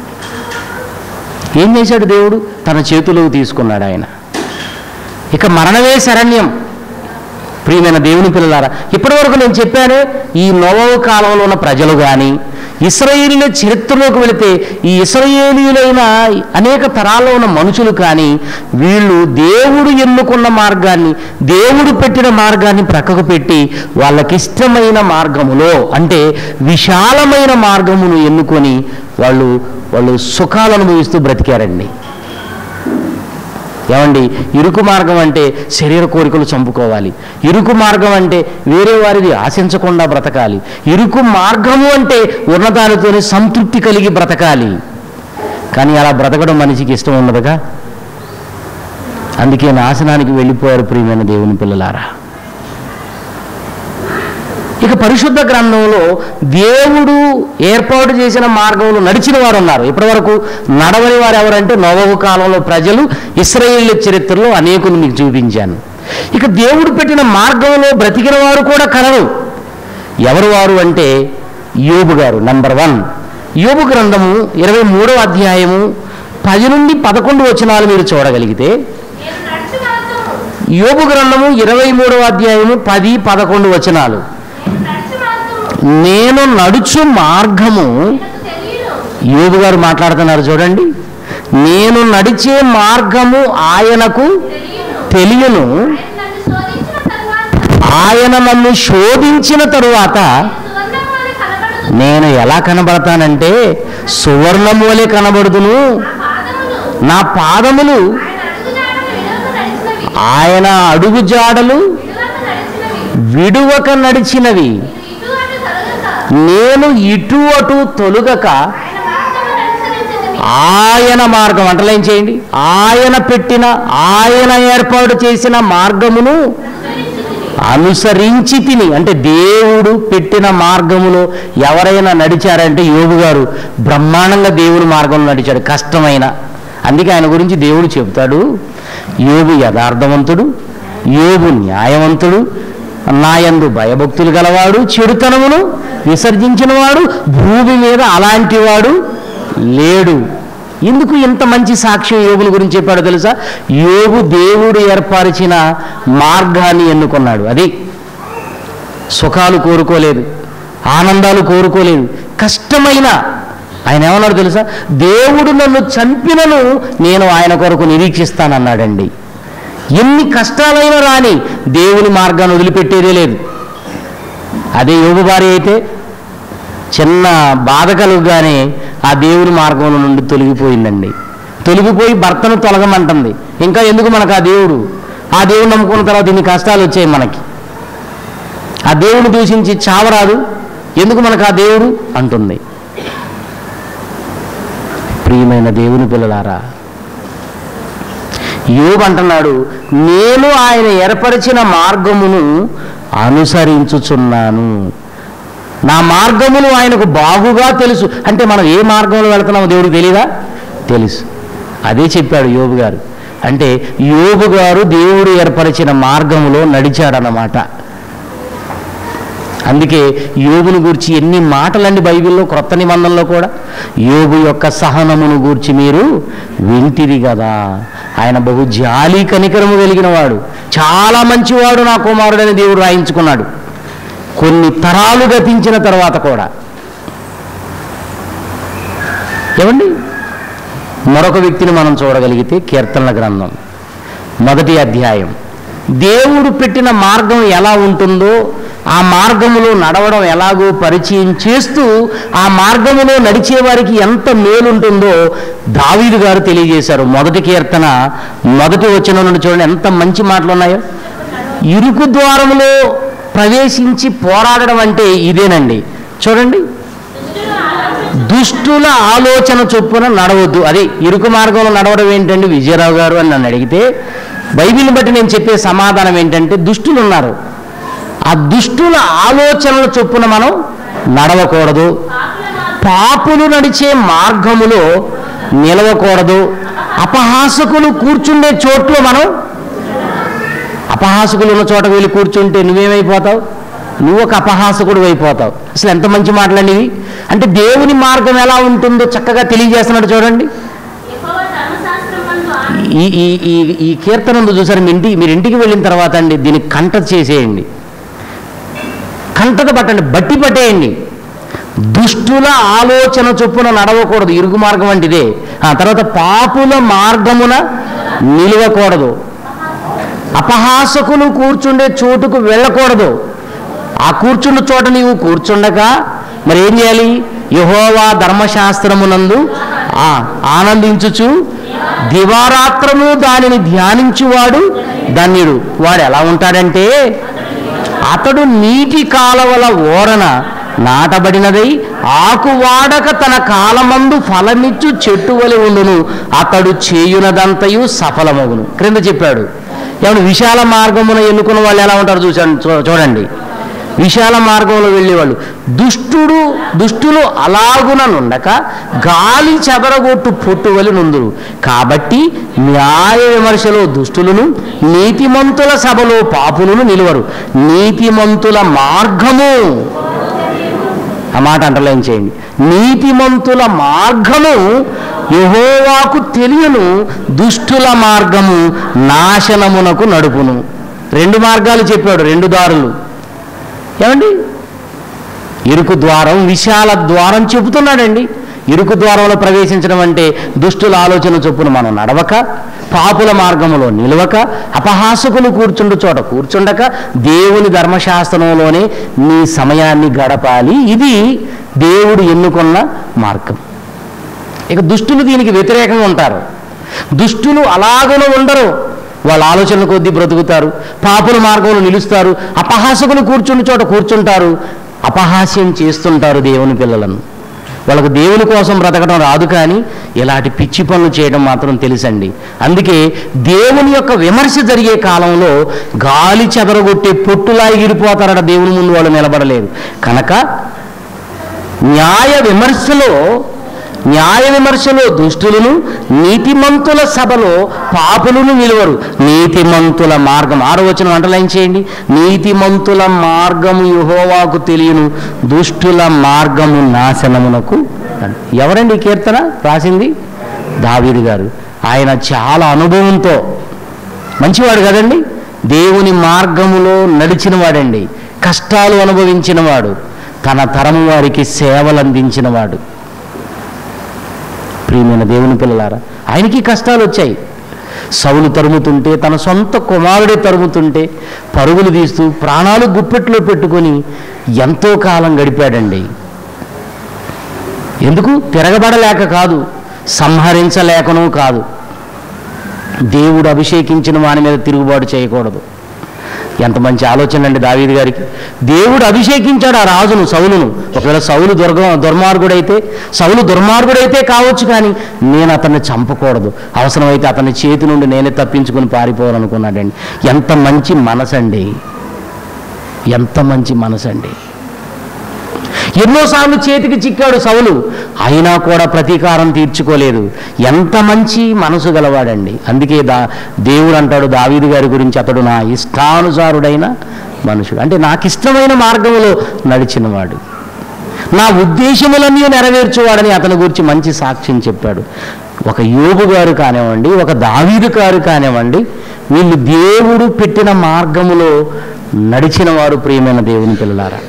ఏం చేశాడు దేవుడు తన చేతిలోకి తీసుకున్నాడు ఆయన ఇక మరణమే శరణ్యం ప్రియమైన దేవుని పిల్లలారా ఇప్పటివరకు నేను చెప్పానే ఈ నోవవ కాలంలో ఉన్న ప్రజలు కానీ ఇస్రాయేలీల చరిత్రలోకి వెళితే ఈ ఇస్రాయేలీలైన అనేక తరాల్లో ఉన్న మనుషులు కానీ వీళ్ళు దేవుడు ఎన్నుకున్న మార్గాన్ని దేవుడు పెట్టిన మార్గాన్ని ప్రక్కకు పెట్టి వాళ్ళకిష్టమైన మార్గములో అంటే విశాలమైన మార్గమును ఎన్నుకొని వాళ్ళు వాళ్ళు సుఖాలను అనుభవిస్తూ బ్రతికారండి ఏమండి ఇరుకు మార్గం అంటే శరీర కోరికలు చంపుకోవాలి ఇరుకు మార్గం అంటే వేరే వారిది ఆశించకుండా బ్రతకాలి ఇరుకు మార్గము అంటే ఉన్నదానితోనే సంతృప్తి కలిగి బ్రతకాలి కానీ అలా బ్రతకడం మనిషికి ఇష్టం ఉండదుగా అందుకే నాశనానికి వెళ్ళిపోయారు ప్రియమైన దేవుని పిల్లలారా ఇక పరిశుద్ధ గ్రంథంలో దేవుడు ఏర్పాటు చేసిన మార్గంలో నడిచిన వారు ఉన్నారు ఇప్పటివరకు నడవని వారు ఎవరంటే నవవు కాలంలో ప్రజలు ఇస్రాయేల్ చరిత్రలో అనేకులు మీకు చూపించాను ఇక దేవుడు పెట్టిన మార్గంలో బ్రతికిన వారు కూడా కలరు ఎవరు వారు అంటే యోబు గారు నంబర్ వన్ యోబు గ్రంథము ఇరవై మూడవ అధ్యాయము పది నుండి పదకొండు వచనాలు మీరు చూడగలిగితే నేను నడుచు మార్గము యోబు గ్రంథము ఇరవై మూడవ అధ్యాయము పది పదకొండు వచనాలు నేను నడుచు మార్గము నేను నడుచు మార్గము నాకు తెలియను యోబు గారు మాట్లాడుతున్నారు చూడండి నేను నడిచే మార్గము ఆయనకు తెలియను తెలియను ఆయన నన్ను శోధించిన తరువాత ఆయన నన్ను శోధించిన తరువాత సువర్ణము అని కనబడదు నేను ఎలా కనబడతానంటే సువర్ణమూలే కనబడుదును నా పాదములు నా పాదములు ఆయన అడుగు జాడలు విడువకు నడిచినవి ఆయన అడుగు జాడలు విడువకు నడిచినవి విడువక నడిచినవి నేను ఇటు అటు తొలగక నేను ఇటు అటు తొలుగక ఆయన ఆయన మార్గమును అనుసరించితిని మార్గం అంటలేం చేయండి ఆయన పెట్టిన ఆయన ఏర్పాటు చేసిన మార్గమును అనుసరించి తిని అంటే దేవుడు పెట్టిన మార్గములో ఎవరైనా నడిచారంటే యోబు గారు బ్రహ్మాండంగా దేవుని మార్గంలో నడిచాడు కష్టమైన అందుకే ఆయన గురించి దేవుడు చెబుతాడు యోబు యథార్థవంతుడు యోబు న్యాయవంతుడు నాయందు భయభక్తులు గలవాడు చెడుతనమును విసర్జించినవాడు భూమి మీద అలాంటి వాడు లేడు ఎందుకు ఇంత మంచి సాక్ష్యం యోగుల గురించి చెప్పాడో తెలుసా యోగు దేవుడు ఏర్పరిచిన మార్గాన్ని ఎన్నుకున్నాడు అది సుఖాలు కోరుకోలేదు ఆనందాలు కోరుకోలేదు కష్టమైన ఆయన ఏమన్నాడు తెలుసా దేవుడు నన్ను చంపినను నేను ఆయన కొరకు నిరీక్షిస్తానన్నాడండి ఎన్ని కష్టాలైనా రాని దేవుని మార్గాన్ని వదిలిపెట్టేదే లేదు అదే యోగు భార్య అయితే చిన్న బాధ కలుగుగానే ఆ దేవుని మార్గంలో నుండి తొలగిపోయిందండి తొలగిపోయి భర్తను తొలగమంటుంది ఇంకా ఎందుకు మనకు ఆ దేవుడు ఆ దేవుడు నమ్ముకున్న తర్వాత ఇన్ని కష్టాలు వచ్చాయి మనకి ఆ దేవుడు దూషించి చావరాదు ఎందుకు మనకు ఆ దేవుడు అంటుంది ప్రియమైన దేవుని పిల్లలారా యోగు అంటున్నాడు నేను ఆయన ఏర్పరిచిన మార్గమును అనుసరించుచున్నాను నా మార్గములు ఆయనకు బాగుగా తెలుసు అంటే మనం ఏ మార్గంలో వెళ్తున్నామో దేవుడికి తెలియదా తెలుసు అదే చెప్పాడు యోబు గారు అంటే యోబు గారు దేవుడు ఏర్పరిచిన మార్గములో నడిచాడన్నమాట అందుకే యోబును గూర్చి ఎన్ని మాటలండి బైబిల్లో క్రొత్త నిబంధనలో కూడా యోబు యొక్క సహనమును గూర్చి మీరు వింటిది కదా ఆయన బహు జాలి కనికరము కలిగిన వాడు చాలా మంచివాడు నా కుమారుడని దేవుడు రాయించుకున్నాడు కొన్ని తరాలు గతించిన తర్వాత కూడా ఏమండి మరొక వ్యక్తిని మనం చూడగలిగితే కీర్తనల గ్రంథం మొదటి అధ్యాయం దేవుడు పెట్టిన మార్గం ఎలా ఉంటుందో ఆ మార్గములో నడవడం ఎలాగో పరిచయం చేస్తూ ఆ మార్గములో నడిచే వారికి ఎంత మేలు ఉంటుందో దావీదు గారు తెలియజేశారు మొదటి కీర్తన మొదటి వచ్చిన నుండి చూడండి ఎంత మంచి మాటలు ఉన్నాయో ఇరుకు ద్వారములో ప్రవేశించి పోరాడడం అంటే ఇదేనండి చూడండి దుష్టుల ఆలోచన చొప్పున నడవద్దు అదే ఇరుకు మార్గంలో నడవడం ఏంటండి విజయరావు గారు అని నన్ను అడిగితే బైబిల్ని బట్టి నేను చెప్పే సమాధానం ఏంటంటే దుష్టులు ఉన్నారు ఆ దుష్టుల ఆలోచనల చొప్పున మనం నడవకూడదు పాపులు నడిచే మార్గములో నిలవకూడదు అపహాసకులు కూర్చుండే చోట్లో మనం అపహాసకులు ఉన్న చోట వెళ్ళి కూర్చుంటే నువ్వేమైపోతావు నువ్వు ఒక అపహాసకుడు అయిపోతావు అసలు ఎంత మంచి మాటలండి ఇవి అంటే దేవుని మార్గం ఎలా ఉంటుందో చక్కగా తెలియజేస్తున్నాడు చూడండి యెహోవా ధర్మశాస్త్రమందు ఆనందించు. ఈ ఈ ఈ ఈ కీర్తన ఉంది చూసారు మీ ఇంటి మీరు ఇంటికి వెళ్ళిన తర్వాత అండి దీన్ని కంట చేసేయండి కంటత పట్టండి బట్టి పట్టేయండి దుష్టుల ఆలోచన చొప్పున నడవకూడదు ఇరుగు మార్గం అంటే ఇదే ఆ తర్వాత పాపుల మార్గమున నిలవకూడదు అపహాసకులు కూర్చుండే చోటుకు వెళ్ళకూడదు ఆ కూర్చున్న చోట నీవు కూర్చుండక మరి ఏం చేయాలి యహోవా ధర్మశాస్త్రమునందు ఆ, ఆనందించుచు దివారాత్రము దానిని ధ్యానించువాడు ధన్యుడు వాడు ఎలా ఉంటాడంటే అతడు నీటి కాలవల ఓరన నాటబడినదై ఆకు వాడక తన కాలమందు ఫలమిచ్చు చెట్టు వలె ఉండును అతడు చేయునదంతయు సఫలమగును క్రింద చెప్పాడు ఏమన్నా విశాల మార్గమున ఎన్నుకున్న వాళ్ళు ఎలా ఉంటారు చూసాను చూ- చూడండి విశాల మార్గంలో వెళ్ళేవాళ్ళు దుష్టుడు దుష్టులు అలాగున నుండక గాలి చెదరగొట్టు పొట్టువలి నుందురు కాబట్టి న్యాయ విమర్శలో దుష్టులను నీతిమంతుల సభలో పాపులను నిలువరు నీతిమంతుల మార్గము ఆ మాట అండర్లైన్ చేయండి నీతిమంతుల మార్గము యహోవాకు తెలియను దుష్టుల మార్గము నాశనమునకు నడుపును రెండు మార్గాలు చెప్పాడు రెండు దారులు ఏమండి ఇరుకు ద్వారం విశాల ద్వారం చెబుతున్నాడండి ఇరుకు ద్వారంలో ప్రవేశించడం అంటే దుష్టుల ఆలోచన చొప్పున మనం నడవక పాపుల మార్గములో నిలవక అపహాసకులు కూర్చుండు చోట కూర్చుండక దేవుని ధర్మశాస్త్రంలోనే నీ సమయాన్ని గడపాలి ఇది దేవుడు ఎన్నుకున్న మార్గం ఇక దుష్టులు దీనికి వ్యతిరేకంగా ఉంటారు దుష్టులు అలాగనే ఉండరు వాళ్ళ ఆలోచనల కొద్దీ బ్రతుకుతారు పాపుల మార్గంలో నిలుస్తారు అపహాసకులు కూర్చున్న చోట కూర్చుంటారు అపహాస్యం చేస్తుంటారు దేవుని పిల్లలను వాళ్ళకు దేవుని కోసం బ్రతకడం రాదు కానీ ఇలాంటి పిచ్చి పనులు చేయడం మాత్రం తెలుసండి అందుకే దేవుని యొక్క విమర్శ జరిగే కాలంలో గాలి చెదరగొట్టే పొట్టులా ఎగిరిపోతారట దేవుని ముందు వాళ్ళు నిలబడలేరు కనుక న్యాయ విమర్శలో న్యాయ విమర్శలో దుష్టులను నీతిమంతుల సభలో పాపులను నిలువరు నీతిమంతుల మార్గం ఆరో వచనం అంటలైన్ చేయండి నీతిమంతుల మార్గము యహోవాకు తెలియను దుష్టుల మార్గము నాశనమునకు ఎవరండి ఈ కీర్తన రాసింది దావీదు గారు ఆయన చాలా అనుభవంతో మంచివాడు కదండి దేవుని మార్గములో నడిచిన వాడండి కష్టాలు అనుభవించిన వాడు తన తరము వారికి సేవలు అందించిన వాడు ప్రియమైన దేవుని పిల్లలారా ఆయనకి కష్టాలు వచ్చాయి సౌలు తరుముతుంటే తన సొంత కుమారుడే తరుముతుంటే పరుగులు తీస్తూ ప్రాణాలు గుప్పెట్లో పెట్టుకొని ఎంతో కాలం గడిపాడండి ఎందుకు తిరగబడలేక కాదు సంహరించలేకనూ కాదు దేవుడు అభిషేకించిన వాని మీద తిరుగుబాటు చేయకూడదు ఎంత మంచి ఆలోచన అండి దావీదు గారికి దేవుడు అభిషేకించాడు ఆ రాజును సౌలును ఒకవేళ సౌలు దుర్గ దుర్మార్గుడైతే సౌలు దుర్మార్గుడైతే కావచ్చు కానీ నేను అతన్ని చంపకూడదు అవసరమైతే అతని చేతి నుండి నేనే తప్పించుకుని పారిపోవాలనుకున్నాడండి ఎంత మంచి మనసండి ఎంత మంచి మనసండి ఎన్నోసార్లు చేతికి చిక్కాడు సౌలు అయినా కూడా ప్రతీకారం తీర్చుకోలేదు ఎంత మంచి మనసు గలవాడండి అందుకే దా దేవుడు అంటాడు దావీదు గారి గురించి అతడు నా ఇష్టానుసారుడైన మనుషుడు అంటే నాకు ఇష్టమైన మార్గంలో నడిచినవాడు నా ఉద్దేశములన్నీ నెరవేర్చువాడని అతని గురించి మంచి సాక్ష్యం చెప్పాడు ఒక యోగు గారు కానివ్వండి ఒక దావీదు గారు కానివ్వండి వీళ్ళు దేవుడు పెట్టిన మార్గములో నడిచిన వారు ప్రియమైన దేవుని పిల్లలారా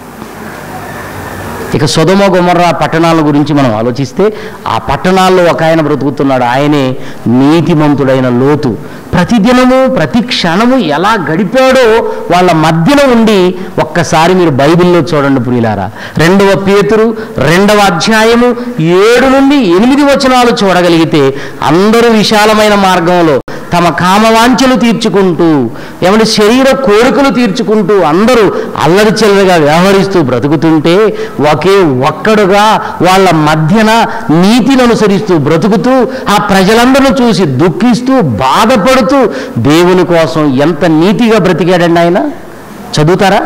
ఇక సుధమ గుమర్రా పట్టణాల గురించి మనం ఆలోచిస్తే ఆ పట్టణాల్లో ఒక ఆయన బ్రతుకుతున్నాడు ఆయనే నీతిమంతుడైన లోతు ప్రతిదినము ప్రతి క్షణము ఎలా గడిపాడో వాళ్ళ మధ్యన ఉండి ఒక్కసారి మీరు బైబిల్లో చూడండి ప్రియులారా రెండవ పేతురు రెండవ అధ్యాయము ఏడు నుండి ఎనిమిది వచనాలు చూడగలిగితే అందరూ విశాలమైన మార్గంలో తమ కామవాంఛలు తీర్చుకుంటూ ఏమంటే శరీర కోరికలు తీర్చుకుంటూ అందరూ అల్లరి చిల్లరగా వ్యవహరిస్తూ బ్రతుకుతుంటే ఒకే ఒక్కడుగా వాళ్ళ మధ్యన నీతిని అనుసరిస్తూ బ్రతుకుతూ ఆ ప్రజలందరూ చూసి దుఃఖిస్తూ బాధపడుతూ దేవుని కోసం ఎంత నీతిగా బ్రతికాడండి ఆయన చదువుతారా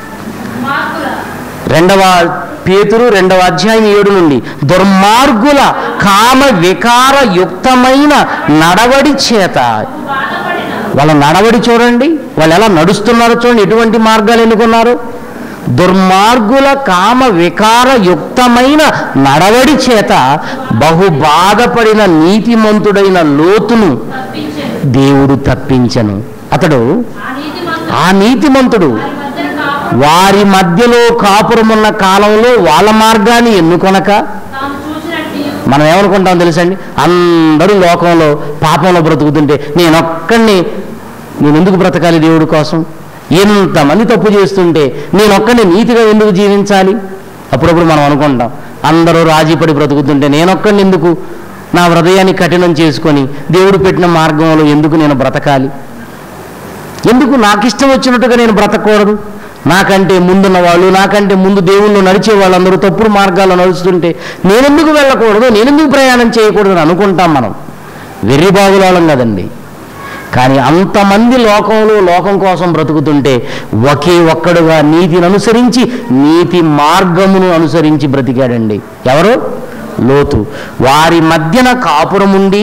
మార్పుల రెండవ పేతురు రెండవ అధ్యాయం ఏడు నుండి దుర్మార్గుల కామ వికార యుక్తమైన నడవడి చేత బాధపడిన వాళ్ళ నడవడి చూడండి వాళ్ళు ఎలా నడుస్తున్నారో చూడండి ఎటువంటి మార్గాలు ఎన్నుకున్నారు దుర్మార్గుల కామ వికార యుక్తమైన నడవడి చేత బహు బాధపడిన నీతిమంతుడైన లోతును తప్పించెను దేవుడు తప్పించను అతడు ఆ నీతి మంత్రులు ఆ నీతిమంతుడు మధ్యన కాపు వారి మధ్యలో కాపురమున్న కాలంలో వాళ్ళ మార్గాన్ని ఎన్నుకొనక తాము చూసినట్టు మనం ఏమనుకుంటాం తెలుసండి అందరూ లోకంలో పాపంలో బ్రతుకుతుంటే నేనొక్కడిని నేను ఎందుకు బ్రతకాలి దేవుడి కోసం ఎంతమంది తప్పు చేస్తుంటే నేనొక్కడిని నీతిగా ఎందుకు జీవించాలి అప్పుడప్పుడు మనం అనుకుంటాం అందరూ రాజీపడి బ్రతుకుతుంటే నేనొక్కడిని ఎందుకు నా హృదయాన్ని కఠినం చేసుకొని దేవుడు పెట్టిన మార్గంలో ఎందుకు నేను బ్రతకాలి ఎందుకు నాకు ఇష్టం వచ్చినట్టుగా నేను బ్రతకూడదు నాకంటే ముందున్న వాళ్ళు నాకంటే ముందు దేవుళ్ళు నడిచే వాళ్ళందరూ తప్పుడు మార్గాల్లో నడుస్తుంటే నేనెందుకు వెళ్ళకూడదు నేనెందుకు ప్రయాణం చేయకూడదు అని అనుకుంటాం మనం వెర్రి బాగులాలం కదండి కానీ అంతమంది లోకంలో లోకం కోసం బ్రతుకుతుంటే ఒకే ఒక్కడుగా నీతిని అనుసరించి నీతి మార్గమును అనుసరించి బ్రతికాడండి ఎవరు లోతు వారి మధ్యన కాపురముండి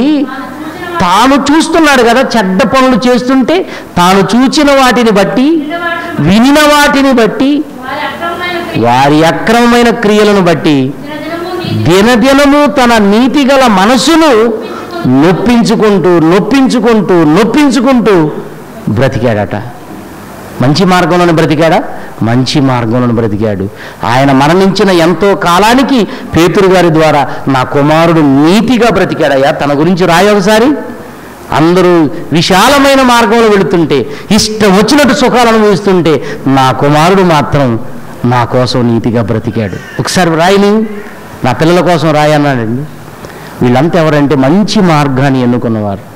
తాను చూస్తున్నాడు కదా చెడ్డ పనులు చేస్తుంటే తాను చూచిన వాటిని బట్టి నిలవాడు వినిన వాటిని బట్టి వారి అక్రమమైన వారి అక్రమమైన క్రియలను బట్టి దినదినము నీతి దినదినము తన నీతి గల మనసును నొప్పించుకుంటూ నొప్పించుకుంటూ నొప్పించుకుంటూ బ్రతికాడట మంచి మార్గంలోనే బ్రతికాడా మంచి మార్గంలోనే బ్రతికాడు ఆయన మరణించిన ఎంతో కాలానికి పేతురు గారి ద్వారా నా కుమారుడు నీతిగా బ్రతికాడయ్యా తన గురించి రాయి ఒకసారి అందరూ విశాలమైన మార్గంలో వెళుతుంటే ఇష్టం వచ్చినట్టు సుఖాలు అనుభవిస్తుంటే నా కుమారుడు మాత్రం నా కోసం నీతిగా బ్రతికాడు ఒకసారి రాయిని నా పిల్లల కోసం రాయి అన్నాడండి వీళ్ళంతా ఎవరంటే మంచి మార్గాన్ని ఎన్నుకున్నవారు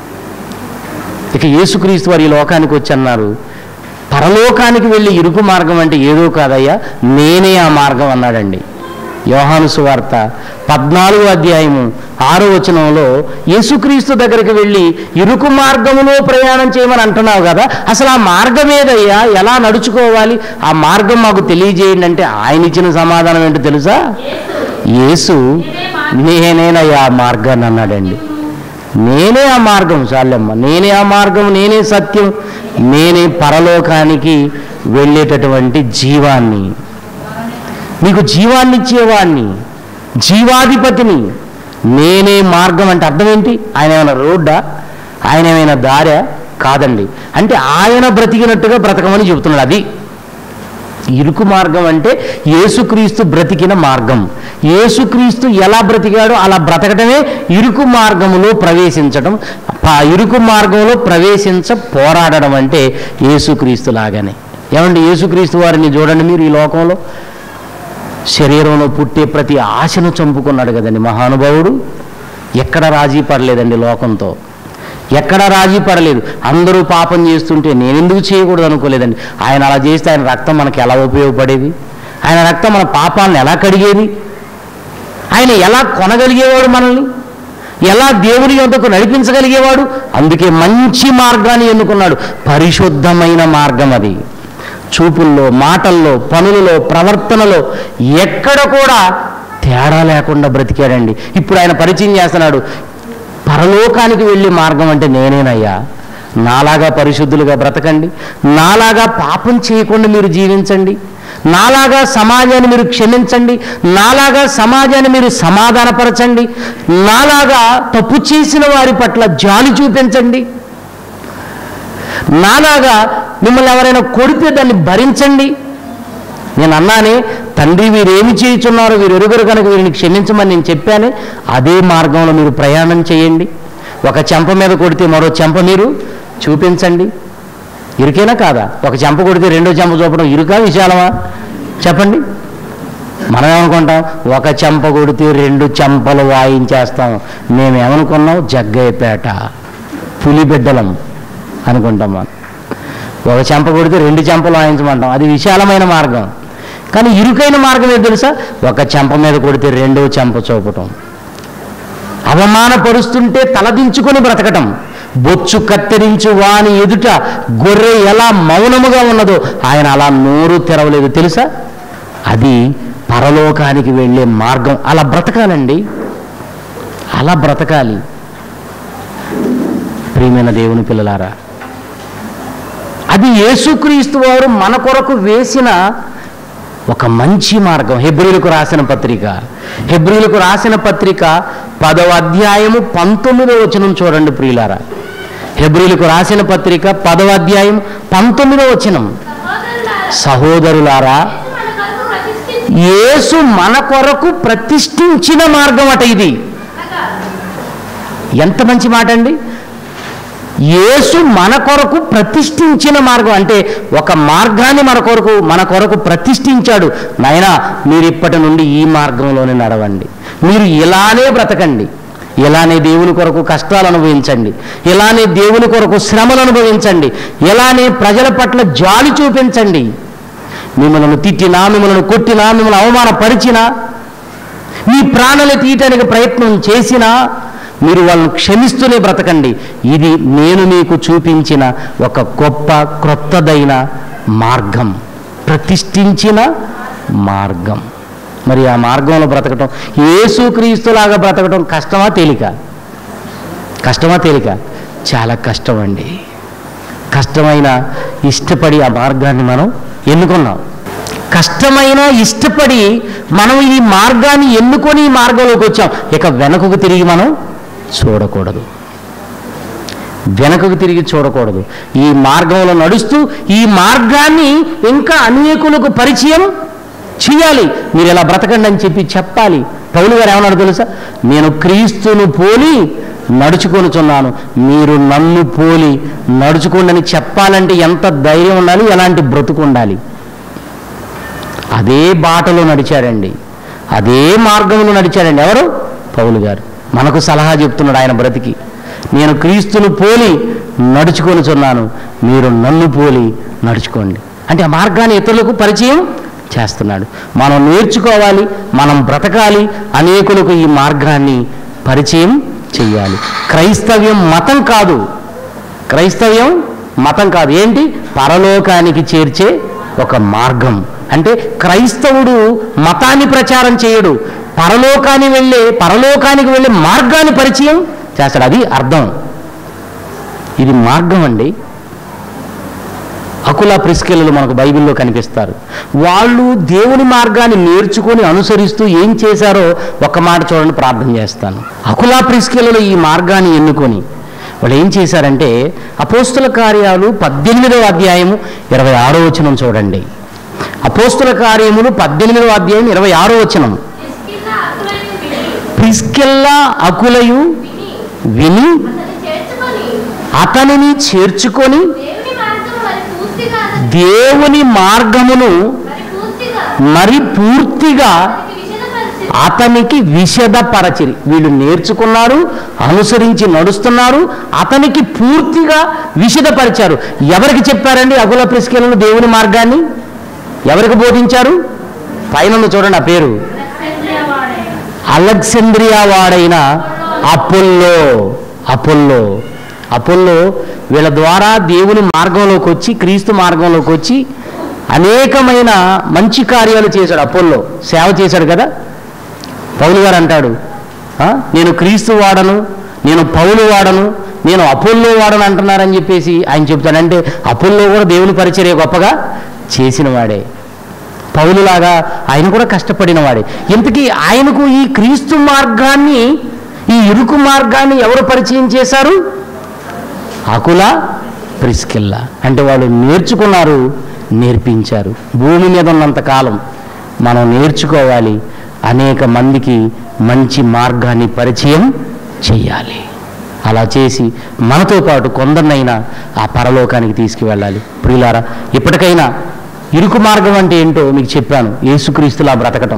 ఇక యేసుక్రీస్తు వారు ఈ లోకానికి వచ్చి అన్నారు పరలోకానికి వెళ్ళి ఇరుకు మార్గం అంటే ఏదో కాదయ్యా నేనే ఆ మార్గం అన్నాడండి యోహాను సువార్త పద్నాలుగో అధ్యాయము ఆరో వచనంలో యేసుక్రీస్తు దగ్గరికి వెళ్ళి ఇరుకు మార్గములో ప్రయాణం చేయమని అంటున్నావు కదా అసలు ఆ మార్గం ఏదయ్యా ఎలా నడుచుకోవాలి ఆ మార్గం మాకు తెలియజేయండి అంటే ఆయన ఇచ్చిన సమాధానం ఏంటో తెలుసా యేసు నేనేనయ్యా ఆ మార్గాన్ని అన్నాడండి నేనే ఆ మార్గం చాలమ్మ నేనే ఆ మార్గం నేనే సత్యం నేనే పరలోకానికి వెళ్ళేటటువంటి జీవాన్ని మీకు జీవాన్ని ఇచ్చేవాడిని జీవాధిపతిని నేనే మార్గం అంటే అర్థం ఏంటి ఆయన ఏమైనా రోడ్డా ఆయన ఏమైనా దారా కాదండి అంటే ఆయన బ్రతికినట్టుగా బ్రతకమని చెబుతున్నాడు అది ఇరుకు మార్గం అంటే యేసుక్రీస్తు బ్రతికిన మార్గం యేసుక్రీస్తు ఎలా బ్రతికాడో అలా బ్రతకటమే ఇరుకు మార్గములో ప్రవేశించడం ఆ ఇరుకు మార్గంలో ప్రవేశించ పోరాడడం అంటే యేసుక్రీస్తు లాగానే ఏమండి యేసుక్రీస్తు వారిని చూడండి మీరు ఈ లోకంలో శరీరంలో పుట్టే ప్రతి ఆశను చంపుకున్నాడు కదండి మహానుభావుడు ఎక్కడ రాజీ పడలేదండి లోకంతో ఎక్కడ రాజీ పడలేదు అందరూ పాపం చేస్తుంటే నేను ఎందుకు చేయకూడదు అనుకోలేదండి ఆయన అలా చేస్తే ఆయన రక్తం మనకి ఎలా ఉపయోగపడేది ఆయన రక్తం మన పాపాలను ఎలా కడిగేది ఆయన ఎలా కొనగలిగేవాడు మనల్ని ఎలా దేవుని యొద్దకు నడిపించగలిగేవాడు అందుకే మంచి మార్గాన్ని ఎన్నుకున్నాడు పరిశుద్ధమైన మార్గం అది చూపుల్లో మాటల్లో పనులలో ప్రవర్తనలో ఎక్కడ కూడా తేడా లేకుండా బ్రతికాడండి ఇప్పుడు ఆయన పరిచయం చేస్తున్నాడు పరలోకానికి వెళ్ళే మార్గం అంటే నేనేనయ్యా నాలాగా పరిశుద్ధులుగా బ్రతకండి నాలాగా పాపం చేయకుండా మీరు జీవించండి నాలాగా సమాజాన్ని మీరు క్షమించండి నాలాగా సమాజాన్ని మీరు సమాధానపరచండి నాలాగా తప్పు చేసిన వారి పట్ల జాలి చూపించండి నాలాగా మిమ్మల్ని ఎవరైనా కొడితే దాన్ని భరించండి నేను అన్నానే తండ్రి వీరేమి చేయుచున్నారో వీరు ఎరుగరు కనుక వీరిని క్షమించమని నేను చెప్పాను అదే మార్గంలో మీరు ప్రయాణం చేయండి ఒక చెంప మీద కొడితే మరో చెంప మీరు చూపించండి ఇరుకేనా కాదా ఒక చెంప కొడితే రెండో చెంప చూపడం ఇరుకా విశాలమా చెప్పండి మనం ఏమనుకుంటాం ఒక చెంప కొడితే రెండు చెంపలు వాయించేస్తాం మేమేమనుకున్నాం జగ్గయ్యపేట పులిబిడ్డలం అనుకుంటాం మనం ఒక చెంప కొడితే రెండు చెంపలు వాయించమంటాం అది విశాలమైన మార్గం కానీ ఇరుకైన మార్గం ఏదో తెలుసా ఒక చెంప మీద కొడితే రెండో చెంప చూపటం అవమానపరుస్తుంటే తలదించుకొని బ్రతకటం బొచ్చు కత్తిరించు వాని ఎదుట గొర్రె ఎలా మౌనముగా ఉన్నదో ఆయన అలా నోరు తెరవలేదు తెలుసా అది పరలోకానికి వెళ్ళే మార్గం అలా బ్రతకాలండి అలా బ్రతకాలి ప్రియమైన దేవుని పిల్లలారా అది యేసుక్రీస్తు వారు మన కొరకు వేసిన ఒక మంచి మార్గం హెబ్రిలకు రాసిన పత్రిక హెబ్రిలకు రాసిన పత్రిక పదవ అధ్యాయము పంతొమ్మిదో వచనం చూడండి ప్రియులారా హెబ్రిలకు రాసిన పత్రిక పదవ అధ్యాయం పంతొమ్మిదో వచనం సహోదరులారా, సహోదరులారా యేసు మన కొరకు యేసు మన కొరకు ప్రతిష్ఠించి ప్రతిష్ఠించిన మార్గం అట ఇది అనగా ఎంత మంచి మాట అండి యేసు మన కొరకు ప్రతిష్ఠించిన మార్గం అంటే ఒక మార్గాన్ని మన కొరకు మన కొరకు ప్రతిష్ఠించాడు నాయనా మీరు ఇప్పటి నుండి ఈ మార్గంలోనే నడవండి మీరు ఇలానే బ్రతకండి ఇలానే దేవుని కొరకు కష్టాలు అనుభవించండి ఇలానే దేవుని కొరకు శ్రమలు అనుభవించండి ఇలానే ప్రజల పట్ల జాలి చూపించండి మిమ్మల్ని తిట్టినా మిమ్మల్ని కొట్టినా మిమ్మల్ని అవమానపరిచినా మీ ప్రాణాలు తీయటానికి ప్రయత్నం చేసినా మీరు వాళ్ళని క్షమిస్తూనే బ్రతకండి ఇది నేను మీకు చూపించిన ఒక గొప్ప క్రొత్తదైన మార్గం ప్రతిష్ఠించిన మార్గం మరి ఆ మార్గంలో బ్రతకటం ఏసుక్రీస్తులాగా బ్రతకటం కష్టమా తేలిక కష్టమా తేలిక చాలా కష్టం అండి కష్టమైన ఇష్టపడి ఆ మార్గాన్ని మనం ఎన్నుకున్నాం కష్టమైన ఇష్టపడి మనం ఈ మార్గాన్ని ఎన్నుకొని ఈ మార్గంలోకి వచ్చాం ఇక వెనకకు తిరిగి మనం చూడకూడదు వెనకకు తిరిగి చూడకూడదు ఈ మార్గంలో నడుస్తూ ఈ మార్గాన్ని ఇంకా అనేకులకు పరిచయం చేయాలి మీరు ఇలా బ్రతకండి అని చెప్పి చెప్పాలి పౌలు గారు ఏమన్నాడు తెలుసా నేను క్రీస్తును పోలి నడుచుకొనుచున్నాను మీరు నన్ను పోలి నడుచుకోండి అని చెప్పాలంటే ఎంత ధైర్యం ఉండాలి ఎలాంటి బ్రతుకు ఉండాలి అదే బాటలో నడిచాడండి అదే మార్గంలో నడిచాడండి ఎవరు పౌలు గారు మనకు సలహా చెప్తున్నాడు ఆయన బ్రతికి నేను క్రీస్తును పోలి నడుచుకొనుచున్నాను మీరు నన్ను పోలి నడుచుకోండి అంటే ఆ మార్గాన్ని ఇతరులకు పరిచయం చేస్తున్నాడు మనం నేర్చుకోవాలి మనం బ్రతకాలి అనేకులకు ఈ మార్గాన్ని పరిచయం చెయ్యాలి క్రైస్తవ్యం మతం కాదు క్రైస్తవ్యం మతం కాదు ఏంటి పరలోకానికి చేర్చే ఒక మార్గం అంటే క్రైస్తవుడు మతాన్ని ప్రచారం చేయడు పరలోకాన్ని వెళ్ళే పరలోకానికి వెళ్ళే మార్గాన్ని పరిచయం చేస్తాడు అది అర్థం ఇది మార్గం అండి అకుల ప్రిస్కెళ్ళు మనకు బైబిల్లో కనిపిస్తారు వాళ్ళు దేవుని మార్గాన్ని నేర్చుకొని అనుసరిస్తూ ఏం చేశారో ఒక్క మాట చూడండి ప్రార్థన చేస్తాను అకులా ప్రిస్కెళ్ళు ఈ మార్గాన్ని ఎన్నుకొని వాళ్ళు ఏం చేశారంటే అపోస్తుల కార్యాలు పద్దెనిమిదవ అధ్యాయము ఇరవై ఆరో వచనం చూడండి అపోస్తుల కార్యములు పద్దెనిమిదవ అధ్యాయం ఇరవై ఆరో వచనం ఇస్కిల్ల అకులను విని ప్రిస్కెల్లా అకులయు విని విని అతన్ని చేర్చుకొని అతనిని చేర్చుకొని దేవుని మార్గం మరి పూర్తిగా అతనికి దేవుని మార్గమును మరి పూర్తిగా మరి పూర్తిగా అతనికి విషదపరిచి అతనికి విషదపరచిరి వీళ్ళు నేర్చుకున్నారు అనుసరించి నడుస్తున్నారు అతనికి పూర్తిగా విషదపరిచారు ఎవరికి చెప్పారండి అగుల ప్రిస్కెలను దేవుని మార్గాన్ని ఎవరికి బోధించారు పైన ఉంది చూడండి ఆ పేరు అలెగ్జంద్రియా వాడైన అపోల్లో అపోల్లో అపోల్లో వీళ్ళ ద్వారా దేవుని మార్గంలోకి వచ్చి క్రీస్తు మార్గంలోకి వచ్చి అనేకమైన మంచి కార్యాలు చేశాడు అపోల్లో సేవ చేశాడు కదా పౌలు గారు అంటాడు "ఆ, నేను క్రీస్తు వాడను నేను పౌలు వాడను నేను అపోల్లో వాడను అంటున్నారని చెప్పేసి ఆయన చెప్తాడంటే అపోల్లో కూడా దేవుని పరిచర్య గొప్పగా చేసిన వాడే పౌలులాగా ఆయన కూడా కష్టపడిన వాడే ఇంతకీ ఆయనకు ఈ క్రీస్తు మార్గాన్ని ఈ ఇరుకు మార్గాన్ని ఎవరు పరిచయం చేశారు అకుల ప్రిస్కిల్లా అంటే వాళ్ళు నేర్చుకున్నారు నేర్పించారు భూమి మీద ఉన్నంత కాలం మనం నేర్చుకోవాలి అనేక మందికి మంచి మార్గాన్ని పరిచయం చేయాలి అలా చేసి మనతో పాటు కొందరినైనా ఆ పరలోకానికి తీసుకువెళ్ళాలి ప్రియులారా ఇప్పటికైనా ఇరుకు మార్గం అంటే ఏంటో మీకు చెప్పాను యేసుక్రీస్తులా బ్రతకటం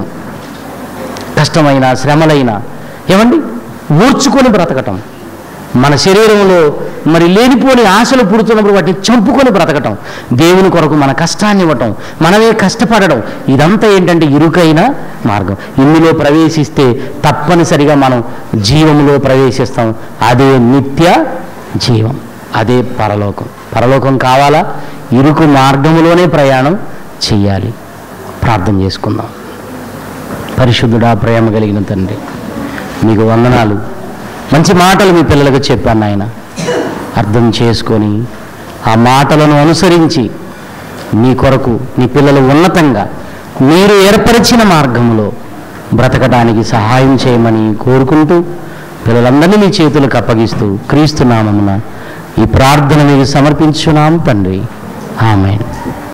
కష్టమైన శ్రమలైన ఏమండి ఊర్చుకొని బ్రతకటం మన శరీరంలో మరి లేనిపోని ఆశలు పుడుతున్నప్పుడు వాటిని చంపుకొని బ్రతకటం దేవుని కొరకు మన కష్టాన్ని ఇవ్వటం మనమే కష్టపడడం ఇదంతా ఏంటంటే ఇరుకైన మార్గం ఇందులో ప్రవేశిస్తే తప్పనిసరిగా మనం జీవంలో ప్రవేశిస్తాం అదే నిత్య జీవం అదే పరలోకం పరలోకం కావాలా ఇరుకు మార్గములోనే ప్రయాణం చెయ్యాలి ప్రార్థన చేసుకుందాం పరిశుద్ధుడా ప్రేమ కలిగిన తండ్రి మీకు వందనాలు మంచి మాటలు మీ పిల్లలకు చెప్పాను నాయన అర్థం చేసుకొని ఆ మాటలను అనుసరించి మీ కొరకు మీ పిల్లలు ఉన్నతంగా మీరు ఏర్పరిచిన మార్గంలో బ్రతకడానికి సహాయం చేయమని కోరుకుంటూ పిల్లలందరినీ మీ చేతులకు అప్పగిస్తూ క్రీస్తు నామమున ఈ ప్రార్థన మీకు సమర్పించున్నాం తండ్రి ఆమెన్